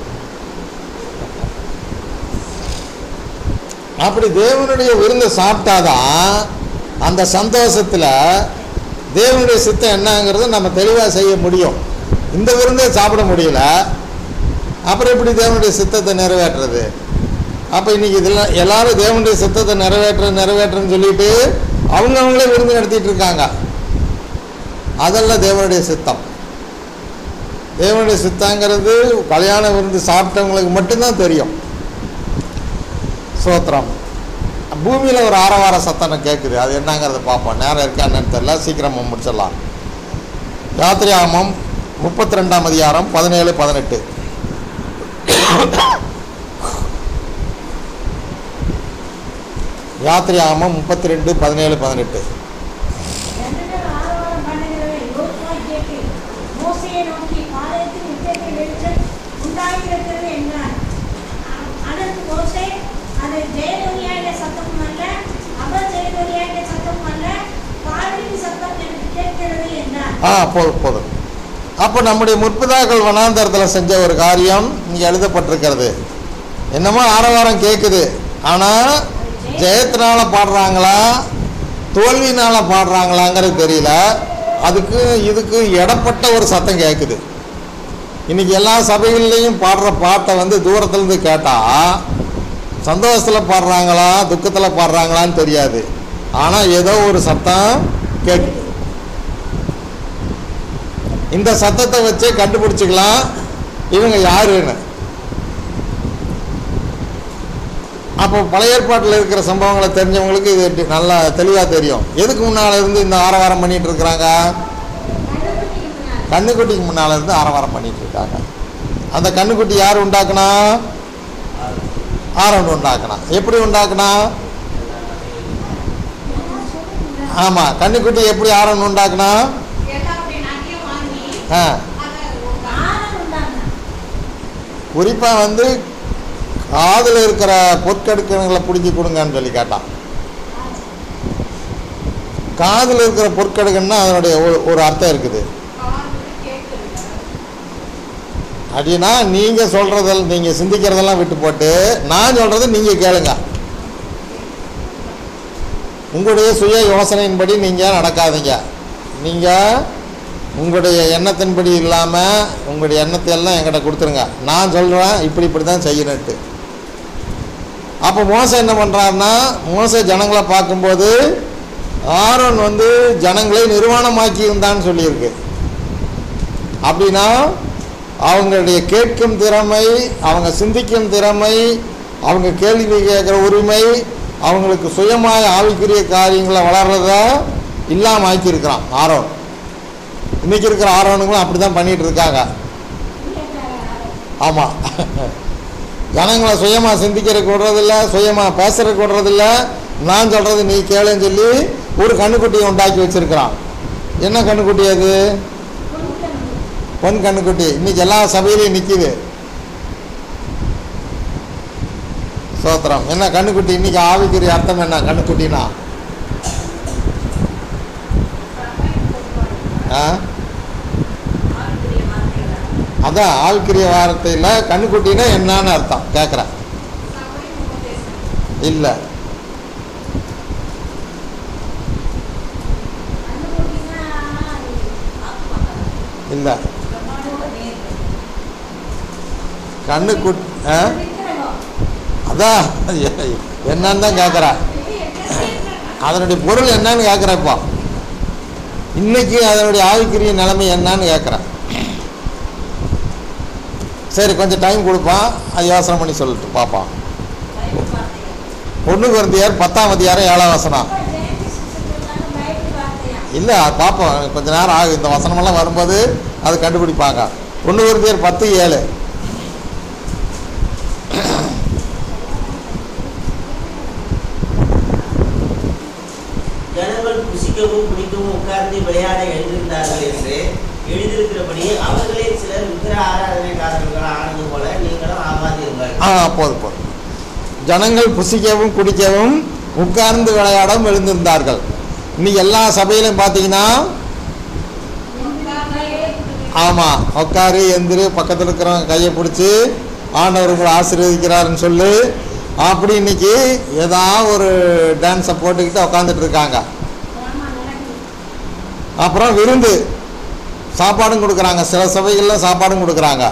அப்படி தேவனுடைய விருந்தை சாப்பிட்டாதான் அந்த சந்தோஷத்தில் தேவனுடைய சித்தம் என்னங்கிறத நம்ம தெளிவாக செய்ய முடியும் இந்த விருந்தை சாப்பிட முடியல அப்புறம் எப்படி தேவனுடைய சித்தத்தை நிறைவேற்றுறது அப்போ இன்னைக்கு இதெல்லாம் எல்லாரும் தேவனுடைய சித்தத்தை நிறைவேற்ற நிறைவேற்றுன்னு சொல்லிட்டு அவங்க அவங்களே விருந்து நடத்திட்டு இருக்காங்க அதெல்லாம் தேவனுடைய சித்தம் தேவனுடைய சித்தங்கிறது கல்யாண விருந்து சாப்பிட்டவங்களுக்கு மட்டும்தான் தெரியும் சோத்திரம் பூமியில் ஒரு ஆரவார சத்தம் கேட்குது அது என்னங்கிறத பார்ப்போம் நேரம் இருக்கா என்னன்னு தெரியல சீக்கிரமா முடிச்சிடலாம் யாத்திரையாமம் முப்பத்தி ரெண்டாம் அதிகாரம் பதினேழு பதினெட்டு யாத்திரையாமம் முப்பத்தி ரெண்டு பதினேழு பதினெட்டு ஜனங்கள் ஆரவாரம் பண்ணுகிறதை யோசுவா கேட்டு மோசேயை நோக்கி பாளையத்தின் உச்சத்தில் வெளிச்சம் உண்டாயிருக்கிறது என்றான் அ- அதற்கு மோசே அது ஜெயதொனியாகிய சத்தமும் அல்ல அபஜெயதொனியாகிய சத்தமும் அல்ல பாலின் சத்தம் எனக்கு கேட்கிறது என்றான் ஆ போதும் போதும் அப்போ நம்முடைய முற்பதாக்கள் வனாந்தரத்தில் செஞ்ச ஒரு காரியம் இங்கே எழுதப்பட்டிருக்கிறது என்னமோ ஆரவாரம் கேட்குது ஆனால் ஜெயத்தினால பாடுறாங்களா தோல்வினால பாடுறாங்களாங்கிறது தெரியல அதுக்கு இதுக்கு இடப்பட்ட ஒரு சத்தம் கேட்குது இன்னைக்கு எல்லா சபைகள்லையும் பாடுற பாட்டை வந்து தூரத்துலேருந்து கேட்டால் சந்தோஷத்தில் பாடுறாங்களா துக்கத்தில் பாடுறாங்களான்னு தெரியாது ஆனால் ஏதோ ஒரு சத்தம் கேட்குது இந்த சத்தத்தை வச்சே கண்டுபிடிச்சிக்கலாம் இவங்க யாருன்னு அப்போ பழைய ஏற்பாட்டில் இருக்கிற சம்பவங்களை தெரிஞ்சவங்களுக்கு இது டி- நல்லா தெளிவாக தெரியும் எதுக்கு முன்னால் இருந்து இந்த ஆரவாரம் பண்ணிட்டு இருக்கிறாங்க கண்டுபிடிக்க முன்னால் கண்ணுக்குட்டிக்கு முன்னால் இருந்து ஆரவாரம் பண்ணிட்டு இருக்காங்க அந்த கண்ணுக்குட்டி யார் உண்டாக்குனா ஆரோன் உண்டாக்குனா எப்படி உண்டாக்குனா ஆமாம் கண்ணுக்குட்டி எப்படி ஆரோன் உண்டாக்குனா எல்லாருடைய நகையும் வாங்கி ஆ அதை ஆரன் உண்டாங்க குறிப்பாக வந்து காதில் இருக்கிற பொற்கடுக்கணுங்களை பிடிச்சி கொடுங்கன்னு சொல்லி கேட்டான் காதில் இருக்கிற பொற்கடுக்கன்னா அதனுடைய ஒரு- ஒரு அர்த்தம் இருக்குது காது கேட்கல அப்படின்னா நீங்கள் சொல்கிறதெல்லாம் நீங்கள் சிந்திக்கிறதெல்லாம் விட்டு போட்டு நான் சொல்கிறத நீங்கள் கேளுங்க உங்களுடைய சுய யோசனையின்படி நீங்கள் நடக்காதீங்க நீங்கள் உங்களுடைய எண்ணத்தின்படி இல்லாமல் உங்களுடைய எண்ணத்தை எல்லாம் என்கிட்ட கொடுத்துருங்க நான் சொல்கிறேன் இப்படி இப்படி தான் செய்யணுன்ட்டு அப்போ மோசம் என்ன பண்ணுறாருன்னா மோச ஜனங்களை பார்க்கும்போது ஆரோன் வந்து ஜனங்களை நிர்வாணமாக்கி இருந்தான்னு சொல்லியிருக்கு அப்படின்னா அவங்களுடைய கேட்கும் திறமை அவங்க சிந்திக்கும் திறமை அவங்க கேள்வி கேட்குற உரிமை அவங்களுக்கு சுயமாக ஆவிக்குரிய காரியங்களை வளர்றத இல்லாமல் ஆக்கியிருக்கிறான் ஆரோன் இன்னைக்கு இருக்கிற ஆரோனுங்களும் அப்படி தான் பண்ணிட்டு இருக்காங்க ஆமாம் ஜனங்களை சுயமாக சிந்திக்கிறதுக்கு விடுறதில்ல சுயமாக பேசுறதுக்கு விடுறதில்ல நான் சொல்கிறது நீ கேளுன்னு சொல்லி ஒரு கண்ணுக்குட்டியை உண்டாக்கி வச்சிருக்கிறான் என்ன கண்ணுக்குட்டி அது பொன் கண்ணுக்குட்டி இன்னைக்கு எல்லா சபையிலையும் நிற்கிது சோத்திரம் என்ன கண்ணுக்குட்டி இன்னைக்கு ஆவிக்குரிய அர்த்தம் என்ன கண்ணுக்குட்டினா ஆ அதான் ஆவிக்குரிய வார்த்தையில் கண்ணுக்குட்டினா என்னன்னு அர்த்தம் கேட்குறேன் இல்லை இல்லை கண்ணுக்குட்டி ஆ அதான் என்னன்னு தான் கேட்குறேன் அதனுடைய பொருள் என்னன்னு கேட்குறேன் இப்போ இன்னைக்கு அதனுடைய ஆவிக்குரிய நிலைமை என்னன்னு கேட்குறேன் சரி கொஞ்சம் டைம் கொடுப்பான் அது யோசனை பண்ணி சொல்லிட்டு பார்ப்பான் ஒன்று குருந்தியார் பத்தாம் அதிகாரம் ஏழாம் வசனம் இல்லை அது பார்ப்போம் கொஞ்ச நேரம் ஆகும் இந்த வசனமெல்லாம் வரும்போது அது கண்டுபிடிப்பாங்க ஒன்று குருந்தியார் பத்து ஏழு ஜனங்கள் புசிக்கவும் குடிக்கவும் உட்கார்ந்து விளையாட எழுந்திருந்தார்கள் என்று எழுதியிருக்கிறபடி அவர்களே சிலர் விக்கிர ஆராதனைக்காரர்கள் ஆனது போல நீங்களும் ஆகாதீர்கள் ஆ போதும் போதும் ஜனங்கள் புசிக்கவும் குடிக்கவும் உட்கார்ந்து விளையாடவும் எழுந்திருந்தார்கள் இன்னைக்கு எல்லா சபையிலும் பார்த்தீங்கன்னா ஆமாம் உட்காரு எந்திரு பக்கத்தில் இருக்கிறவங்க கையை பிடிச்சி ஆண்டவர் உங்களை ஆசீர்வதிக்கிறாருன்னு சொல்லு அப்படி இன்னைக்கு ஏதாவது ஒரு டான்ஸை போட்டுக்கிட்டு உட்காந்துட்டு இருக்காங்க அப்புறம் விருந்து சாப்பாடும் கொடுக்குறாங்க சில சபைகளில் சாப்பாடும் கொடுக்குறாங்க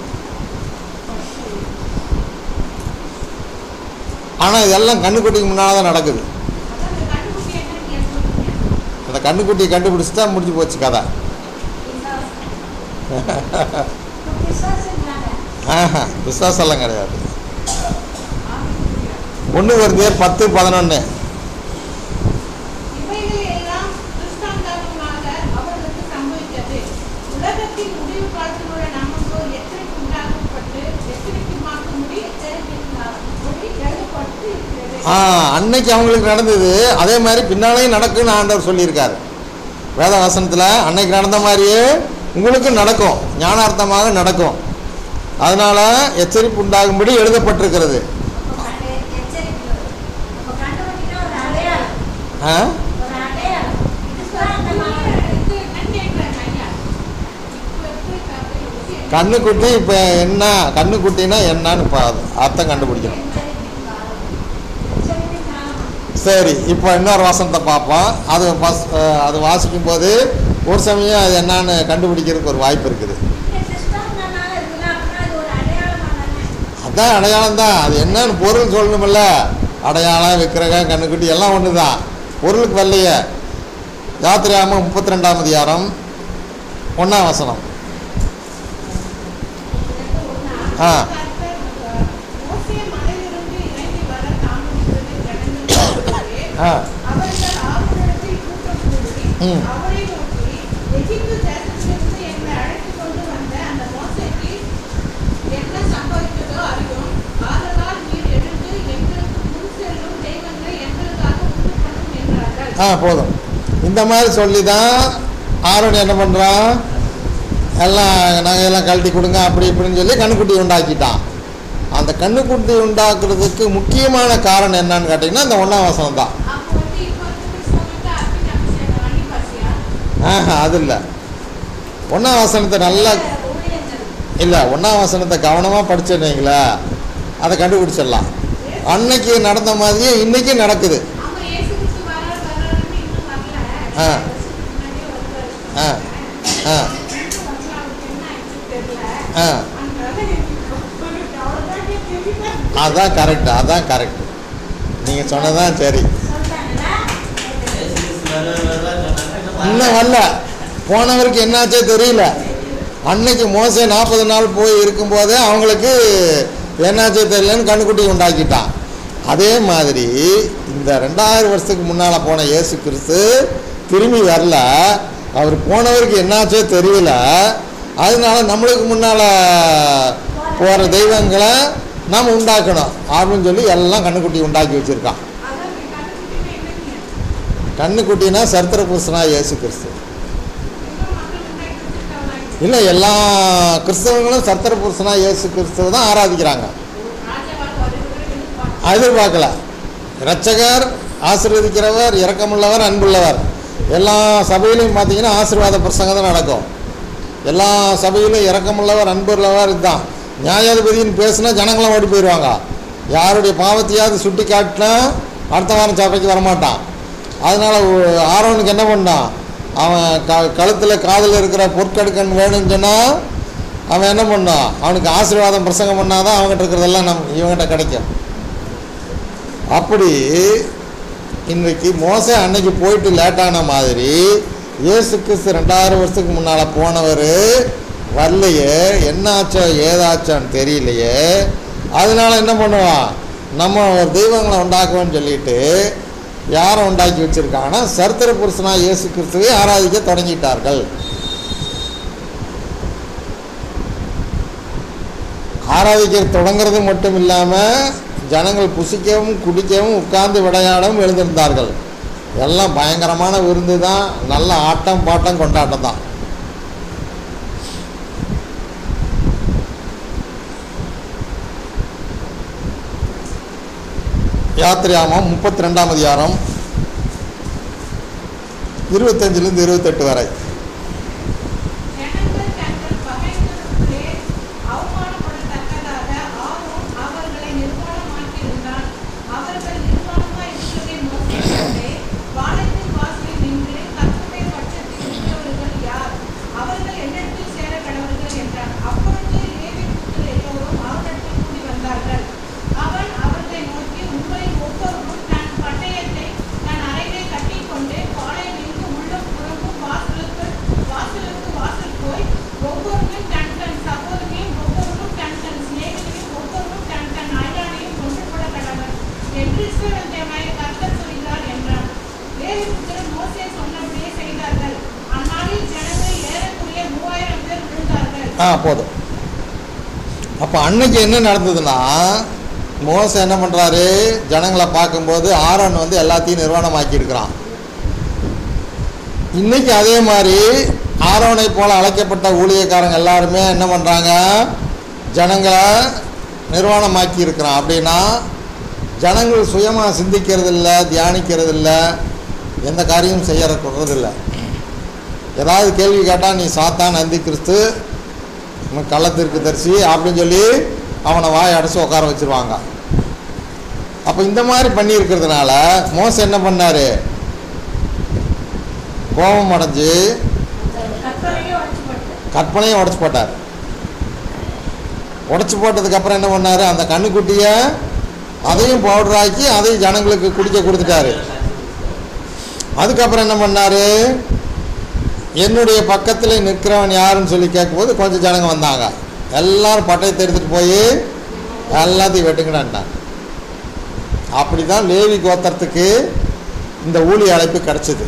ஆனால் இதெல்லாம் கண்ணுக்குட்டிக்கு முன்னால் தான் நடக்குது அந்த கண்ணுக்குட்டியை கண்டுபிடிச்சிட்டா முடிஞ்சு போச்சு கதை ஆஹா விசுவாசம்லாம் கிடையாது ஒன்று வருது பத்து பதினொன்று இவைகள் எல்லாம் திருஷ்டாந்தமாக அவர்களுக்கு சம்பவித்தது உலகத்தின் முடிவு காலத்திலுள்ள நமக்கு எச்சரிக்கை உண்டாக்கப்பட்டு எச்சரிக்கைமாக்கும்படி எச்சரிக்கைமாக்கும்படி எழுதப்பட்டு இருக்கிறது ஆ அன்னைக்கு அவங்களுக்கு நடந்தது அதே மாதிரி பின்னாலேயும் நடக்குன்னு ஆண்டவர் சொல்லியிருக்காரு வேத வசனத்தில் அன்னைக்கு நடந்த மாதிரியே உங்களுக்கும் நடக்கும் ஞானார்த்தமாக நடக்கும் அதனால எச்சரிப்பு உண்டாகும்படி எழுதப்பட்டிருக்கிறது ஆ இது நான் கேட்கிறேன் ஐயா இப்போ எப்படி கதை கண்ணுக்குட்டி இப்போ என்ன கண்ணுக்குட்டினா என்னன்னு இப்போ அர்த்தம் கண்டுபிடிக்கணும் சரி இப்போ இன்னொரு வசனத்தை பார்ப்போம் அது பஸ் அது வாசிக்கும் போது ஒரு சமயம் அது என்னன்னு கண்டுபிடிக்கிறதுக்கு ஒரு வாய்ப்பு இருக்குது அதான் அடையாளம் தான் அது என்னன்னு பொருள் சொல்லணுமில்ல அடையாளம் விக்கிரகம் கண்ணுக்குட்டி எல்லாம் ஒன்று தான் பொருளுக்கு வரலையே யாத்திரையாம முப்பத்தி ரெண்டாம் அதிகாரம் ஒன்றாம் வசனம் ஆ. மோசே மலையிலிருந்து இறங்கி வர தாமதித்தது ஜனங்களுக்காகவே ஆ அவர்கள் ஆவலிடத்தில் கூட்டம் கூடி ம். அவரை நோக்கி எகிப்து தேசத்திலிருந்து எங்களை அழைத்துக் கொண்டு வந்த அந்த மோசேக்கு என்ன சம்பவித்ததோ அறியும் ஆதலால் நீர் எழுந்து எங்களுக்கு முன் செல்லும் தெய்வங்களை எங்களுக்காக உண்டு பண்ணும் என்றார்கள் ஆ போதும் இந்த மாதிரி சொல்லி தான் ஆரோன் என்ன பண்ணுறான் எல்லாம் நகையெல்லாம் கழட்டி கொடுங்க அப்படி இப்படின்னு சொல்லி கண்ணுக்குட்டி உண்டாக்கிட்டான் அந்த கண்ணுக்குட்டி உண்டாக்குறதுக்கு முக்கியமான காரணம் என்னன்னு கேட்டிங்கன்னா இந்த ஒன்றாம் வசனம் தான் அப்போ வந்து இப்போ வந்து கிறிஸ்தவனுக்கு அர்ப்பண அபிஷேகம் அன்னி பாசியா ஆஹா அது இல்லை ஒன்றாம் வசனத்தை நல்லா இல்லை ஒன்றாம் வசனத்தை கவனமாக படிச்சுருந்தீங்களா அதை கண்டுபிடிச்சிடலாம் அன்னைக்கு நடந்த மாதிரியே இன்றைக்கும் நடக்குது ஆமா இயேசு கிறிஸ்து வரார் வராருன்னு இன்னும் வரல ஆ. வருஷத்துக்கு முன்னாடியே வருவாரு ஆ ஆ வந்து அவருக்கு என்ன ஆயிடுச்சு தெரியல ஆ அதனால எனக்கு அவருக்கு அவ்வளவுதான் தெரியல அதான் கரெக்ட் அதான் கரெக்ட் நீங்கள் சொன்னதான் சரி சொல்லிட்டாங்கல்ல இயேசு கிறிஸ்து வருவார் வருவார் சொன்னாங்க. இன்னும் இன்னும் வரல போனவருக்கு என்னாச்சே தெரியல அன்னைக்கு மோசே நாற்பது நாள் போய் இருக்கும்போதே அவங்களுக்கு என்னாச்சே தெரியலன்னு கண்ணுக்குட்டி உண்டாக்கிட்டான் அதே மாதிரி இந்த ரெண்டாயிரம் வருஷத்துக்கு முன்னால் போன இயேசு கிறிஸ்து திரும்பி வரல அவர் போனவருக்கு என்னாச்சோ தெரியல அதனால நம்மளுக்கு முன்னால் போகிற தெய்வங்களை நாம் உண்டாக்கணும் அப்படின்னு சொல்லி எல்லாம் கண்ணுக்குட்டி உண்டாக்கி வச்சுருக்கான் அதான் இப்படி கண்டுபிடிக்கவே என்னங்க கண்ணுக்குட்டினா சரித்திர புருஷனா இயேசு கிறிஸ்து இன்னும் மக்கள் முன்னாடி வச்சிருக்காங்க இல்லை எல்லா கிறிஸ்தவங்களும் சத்திர புருஷனா இயேசு கிறிஸ்துவ தான் ஆராதிக்கிறாங்க ராஜாவாக வருகிற எதிர்பார்க்க எதிர்பார்க்கல இரட்சகர் ஆசீர்வதிக்கிறவர் இரக்கமுள்ளவர் அன்புள்ளவர் எல்லா சபையிலையும் பார்த்தீங்கன்னா ஆசீர்வாத பிரசங்கம் தான் நடக்கும் எல்லா சபையிலும் இரக்கமுள்ளவர் அன்புள்ளவர் இதுதான் நியாயாதிபதினு பேசுனா ஜனங்களும் ஓடி போயிடுவாங்க யாருடைய பாவத்தையாவது சுட்டி காட்டினா அடுத்த வாரம் சபைக்கு வரமாட்டான் அதனால் ஆரோனுக்கு என்ன பண்ணான் அவன் க கழுத்தில் காதில் இருக்கிற பொற்கடுக்கன் வேணும்னு சொன்னால் அவன் என்ன பண்ணான் அவனுக்கு ஆசீர்வாதம் பிரசங்கம் பண்ணாதான் அவங்ககிட்ட இருக்கிறதெல்லாம் நம் இவங்ககிட்ட கிடைக்கும் அப்படி இன்றைக்கு மோசே அன்னைக்கு போயிட்டு லேட்டான மாதிரி இயேசு கிறிஸ்து ரெண்டாயிரம் வருஷத்துக்கு முன்னால் போனவர் வரலையே என்னாச்சோ ஏதாச்சோன்னு தெரியலையே அதனால என்ன பண்ணுவான் நம்ம ஒரு தெய்வங்களை உண்டாக்குவோன்னு சொல்லிட்டு யாரை உண்டாக்கி வச்சிருக்காங்கன்னா சரித்திர புருஷனா இயேசு கிறிஸ்துவை ஆராதிக்க தொடங்கிட்டார்கள் ஆராதிக்க தொடங்குறது மட்டும் இல்லாமல் ஜனங்கள் புசிக்கவும் குடிக்கவும் உட்கார்ந்து விளையாடவும் எழுந்திருந்தார்கள் எல்லாம் பயங்கரமான விருந்து தான் நல்ல ஆட்டம் பாட்டம் கொண்டாட்டம் தான் யாத்திரையாமம் முப்பத்தி ரெண்டாம் அதிகாரம் இருபத்தஞ்சிலிருந்து இருபத்தெட்டு வரை ஜனங்கள் தங்கள் பகைஞருக்குள்ளே அவமானப்படத்தக்கதாக ஆரோன் அவர்களை நிர்வாணமாக்கியிருந்தான். அவர்கள் நிர்வாணமாய் இருக்கிறதை மோசே கண்டு, வானத்தின் வாசலில் நின்று, கர்த்தருடைய பட்சத்தில் இருக்கிறவர்கள் யார்? அவர்கள் என்னிடத்தில் சேரக் கடவர்கள் என்றான். அப்பொழுது லேவி புத்திரர் எல்லோரும் அவனிடத்தில் கூடி வந்தார்கள். அவன் அவர்களை நோக்கி, உங்களில் ஒவ்வொருவரும் தன் பட்டயத்தை தன் அறையிலே கட்டிக்கொண்டு, பாளையம் எங்கும் உள்ளும் புறம்பும் வாசலுக்கு வாசலுக்கு வாசல் போய் ஒவ்வொருவரும் தன் தன் சகோதரியும் ஒவ்வொருவரும் தன் தன் சிநேகிதரையும் ஒவ்வொருவரும் தன் தன் அயலானையும் கொண்டு போட கடவர் என்று இஸ்ரவேல் தேவனாகிய கர்த்தர் சொல்கிறார் என்றார் லேவி புத்திரர் மோசே சொன்னபடியே செய்தார்கள் அந்நாளில் ஜனங்கள் ஏறக்குறைய மூவாயிரம் பேர் விழுந்தார்கள் ஆ போதும் அப்போ அன்னைக்கு என்ன நடந்ததுன்னா மோச என்ன பண்ணுறாரு ஜனங்களை பார்க்கும்போது ஆரோன் வந்து எல்லாத்தையும் நிர்வாணமாக்கி இருக்கிறான் இன்னைக்கு அதே மாதிரி ஆரோனை போல அழைக்கப்பட்ட ஊழியக்காரங்க எல்லாருமே என்ன பண்ணுறாங்க ஜனங்களை நிர்வாணமாக்கி இருக்கிறான் அப்படின்னா ஜனங்கள் சுயமாக சிந்திக்கிறது இல்லை தியானிக்கிறது இல்லை எந்த காரியமும் செய்யறது இல்லை ஏதாவது கேள்வி கேட்டால் நீ சாத்தான் நந்தி கிறிஸ்து இவன் கள்ளத்திற்கு தரிசி அப்படின்னு சொல்லி அவனை வாய் அடைச்சி உட்கார வச்சிருவாங்க அப்போ இந்த மாதிரி பண்ணியிருக்கிறதுனால மோசம் என்ன பண்ணார் கோபம் அடைஞ்சு கற்பனையும் உடைச்சு போட்டு கற்பனையும் உடச்சி போட்டார் உடச்சி போட்டதுக்கப்புறம் என்ன பண்ணார் அந்த கண்ணுக்குட்டியை அதையும் பவுடர் ஆக்கி அதையும் ஜனங்களுக்கு குடிக்க கொடுத்துட்டாரு அதுக்கப்புறம் என்ன பண்ணார் என்னுடைய பக்கத்தில் நிற்கிறவன் யாருன்னு சொல்லி கேட்கும்போது கொஞ்சம் ஜனங்க வந்தாங்க எல்லாரும் பட்டயத்தை எடுத்துகிட்டு போய் எல்லாத்தையும் வெட்டுங்கடான்ட்டாங்க அப்படி தான் லேவி கோத்திரத்துக்கு இந்த ஊழி அழைப்பு கிடச்சிது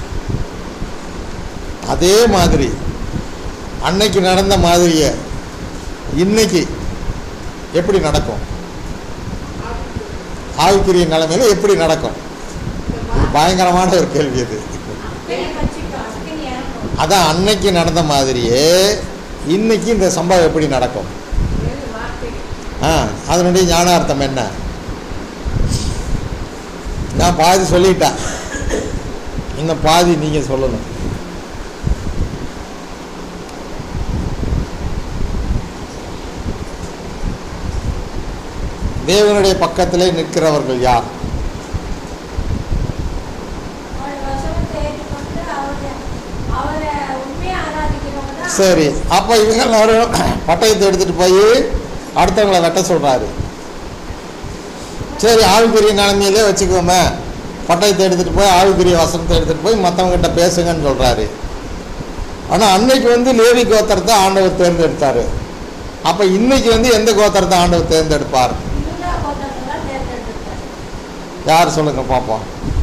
அதே மாதிரி அன்னைக்கு நடந்த மாதிரியே இன்னைக்கு எப்படி நடக்கும் ஆவிக்குரிய நிலைமையில எப்படி நடக்கும் இது பயங்கரமான ஒரு கேள்வி இது அப்படியே வச்சுட்டோம் அதுக்கு நீ இறங்கும் அதான் அன்னைக்கு நடந்த மாதிரியே இன்னைக்கு இந்த சம்பவம் எப்படி நடக்கும் ஆ அதனுடைய ஞானார்த்தம் என்ன நான் பாதி சொல்லிட்டேன் இன்னும் பாதி நீங்கள் சொல்லணும் தேவனுடைய பக்கத்திலே நிற்கிறவர்கள் யார் அவருடைய வசனத்தை ஏற்றுக்கொண்டு அவரை அவரை உண்மையாக ஆராதிக்க சரி அப்போ இவங்க எல்லாரும் பட்டயத்தை எடுத்துகிட்டு போய் அடுத்தவங்களை வெட்ட சொல்கிறாரு சரி ஆவிக்குரிய நிலைமையிலே வச்சுக்கோமே பட்டயத்தை எடுத்துகிட்டு போய் ஆவிக்குரிய வசனத்தை எடுத்துகிட்டு போய் மற்றவங்ககிட்ட பேசுங்கன்னு சொல்கிறாரு ஆனால் அன்னைக்கு வந்து லேவி கோத்திரத்தை ஆண்டவர் தேர்ந்தெடுத்தார் அப்போ இன்னைக்கு வந்து எந்த கோத்திரத்தை ஆண்டவர் தேர்ந்தெடுப்பார் யூதா கோத்திரத்தை தான் தேர்ந்தெடுத்திருக்கார். யார் சொல்லுங்க பார்ப்போம்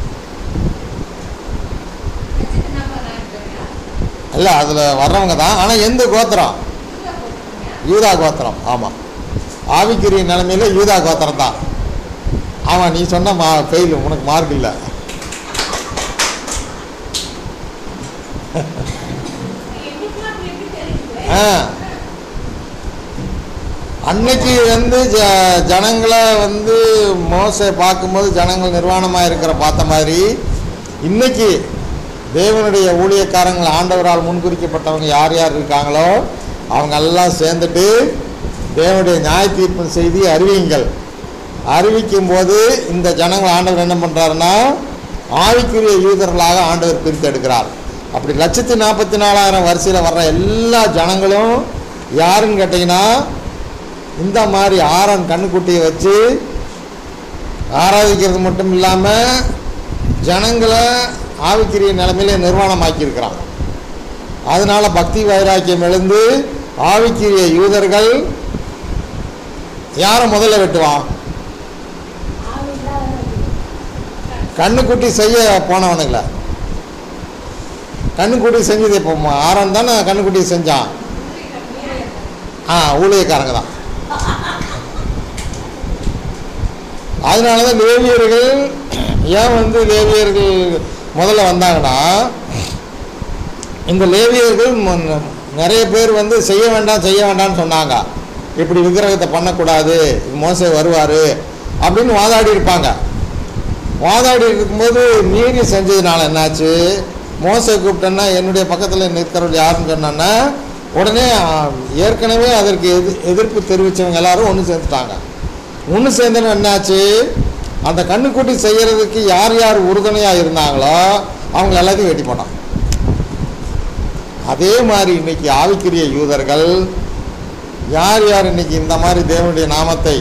வச்சுட்டு நான் பண்ணாங்க இல்லை அதில் வர்றவங்க தான் ஆனால் எந்த கோத்திரம் யூதா கோத்திரம் ஆமாம் ஆவிக்குரிய நிலைமையில யூதா கோத்திரம் தான் ஆமாம் நீ சொன்ன மா ஃபெயில் உனக்கு மார்க் இல்லை எங்களுக்குலாம் அப்படி எப்படி தெரியுது ஆ அன்னைக்கு வந்து ஜ ஜனங்களை வந்து மோசை பார்க்கும்போது ஜனங்கள் நிர்வாணமாக இருக்கிற பார்த்த மாதிரி இன்னைக்கு தேவனுடைய ஊழியக்காரங்கள் ஆண்டவரால் முன்குறிக்கப்பட்டவங்க யார் யார் இருக்காங்களோ அவங்க எல்லாம் சேர்ந்துட்டு தேவனுடைய நியாய தீர்ப்பின் செய்தி அறிவியுங்கள் அறிவிக்கும் போது இந்த ஜனங்கள் ஆண்டவர் என்ன பண்ணுறாருன்னா ஆவிக்குரிய யூதர்களாக ஆண்டவர் பிரித்து எடுக்கிறார் அப்படி லட்சத்தி நாற்பத்தி நாலாயிரம் வரிசையில் வர்ற எல்லா ஜனங்களும் யாருன்னு கேட்டிங்கன்னா இந்த மாதிரி ஆரன் கண்ணுக்குட்டியை வச்சு ஆராதிக்கிறது மட்டும் இல்லாமல் ஜனங்களை ஆவிக்குரிய நிலைமையில நிர்வாணமாக்கியிருக்கிறான் அதனால பக்தி வைராக்கியம் எழுந்து ஆவிக்குரிய யூதர்கள் யாரை முதல்ல வெட்டுவான் ஆவி இல்லாதவர்கள். கண்ணுக்குட்டி செய்ய போனவனுங்கள கண்ணுக்குட்டி செஞ்சது இப்போ ஆரன் தானே கண்ணுக்குட்டி செஞ்சான் ஆ ஊழியக்காரங்க தான் அதனால தான் லேவியர்கள் ஏன் வந்து லேவியர்கள் முதல்ல வந்தாங்கன்னா இந்த லேவியர்கள் மு- நிறைய பேர் வந்து செய்ய வேண்டாம் செய்ய வேண்டாம்னு சொன்னாங்க இப்படி விக்கிரகத்தை பண்ணக்கூடாது இது மோசே வருவார் அப்படின்னு வாதாடி இருப்பாங்க வாதாடி இருக்கும்போது மீறி செஞ்சதுனால என்னாச்சு மோசை கூப்பிட்டேன்னா என்னுடைய பக்கத்தில் நிற்கிறவர்கள் யாருன்னு சொன்னான்னா உடனே ஆ, ஏற்கனவே அதற்கு எது எதிர்ப்பு தெரிவித்தவங்க எல்லாரும் ஒன்று சேர்ந்துட்டாங்க ஒன்று சேர்ந்தன என்னாச்சு அந்த கண்ணுக்குட்டி செய்கிறதுக்கு யார் யார் உறுதுணையாக இருந்தாங்களோ அவங்க எல்லாத்தையும் வெட்டி போட்டான் அதே மாதிரி இன்னைக்கு ஆவிக்குரிய யூதர்கள் யார் யார் இன்னைக்கு இந்த மாதிரி தேவனுடைய நாமத்தை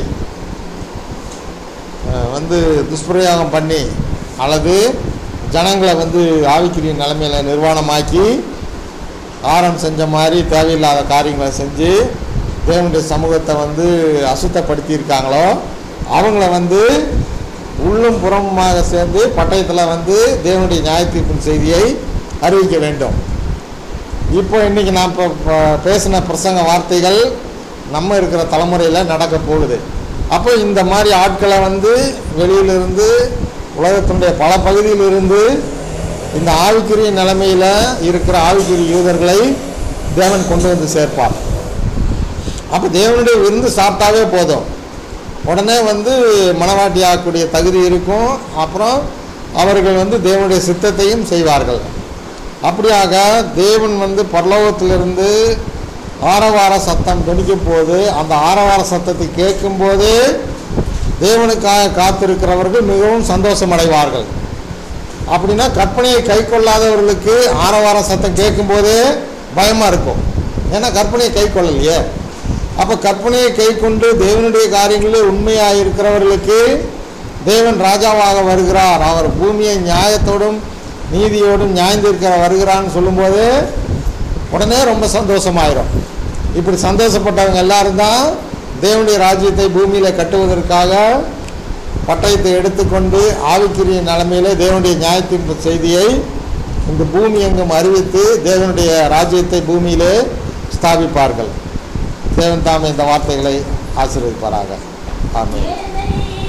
அஹ், வந்து துஷ்பிரயோகம் பண்ணி அல்லது ஜனங்களை வந்து ஆவிக்குரிய நிலைமையில நிர்வாணமாக்கி ஆரம் செஞ்ச மாதிரி தேவையில்லாத காரியங்களை செஞ்சு தேவனுடைய சமூகத்தை வந்து அசுத்தப்படுத்தி இருக்காங்களோ அவங்கள வந்து உள்ளும் புறமுமாக சேர்ந்து பட்டயத்தில் வந்து தேவனுடைய நியாயத்தீர்ப்பின் செய்தியை அறிவிக்க வேண்டும் இப்போ இன்னைக்கு நான் இப்போ இப்போ பேசின பிரசங்க வார்த்தைகள் நம்ம இருக்கிற தலைமுறையில் நடக்க போகுது அப்போ இந்த மாதிரி ஆட்களை வந்து வெளியிலிருந்து உலகத்தினுடைய பல பகுதியிலிருந்து இந்த ஆவிக்குரிய நிலைமையில் இருக்கிற ஆவிக்குரிய யூதர்களை தேவன் கொண்டு வந்து சேர்ப்பார் அப்போ தேவனுடைய விருந்து சாப்பிட்டாவே போதும் உடனே வந்து மனவாட்டி ஆகக்கூடிய தகுதி இருக்கும் அப்புறம் அவர்கள் வந்து தேவனுடைய சித்தத்தையும் செய்வார்கள் அப்படியாக தேவன் வந்து பரலோகத்திலிருந்து ஆரவார சத்தம் துணிக்கும் போது அந்த ஆரவார சத்தத்தை கேட்கும்போது தேவனுக்காக காத்திருக்கிறவர்கள் மிகவும் சந்தோஷம் அடைவார்கள் அப்படின்னா கற்பனையை கை கொள்ளாதவர்களுக்கு ஆரவார சத்தம் கேட்கும்போதே பயமாக இருக்கும் ஏன்னா கற்பனையை கை கொள்ளலையே அப்போ கற்பனையை கை கொண்டு தேவனுடைய காரியங்களில் உண்மையாக இருக்கிறவர்களுக்கு தேவன் ராஜாவாக வருகிறார் அவர் பூமியை நியாயத்தோடும் நீதியோடும் நியாயந்திருக்கிற வருகிறான்னு சொல்லும்போது உடனே ரொம்ப சந்தோஷமாயிரும் இப்படி சந்தோஷப்பட்டவங்க எல்லாரும் தான் தேவனுடைய ராஜ்யத்தை பூமியில் கட்டுவதற்காக பட்டயத்தை எடுத்துக்கொண்டு ஆவிக்குரிய நிலைமையிலே தேவனுடைய நியாயத்தின் செய்தியை இந்த பூமி எங்கும் அறிவித்து தேவனுடைய ராஜ்யத்தை பூமியிலே ஸ்தாபிப்பார்கள் தேவன் தாமே இந்த வார்த்தைகளை ஆசீர்வதிப்பாராக ஆமென் ஏன்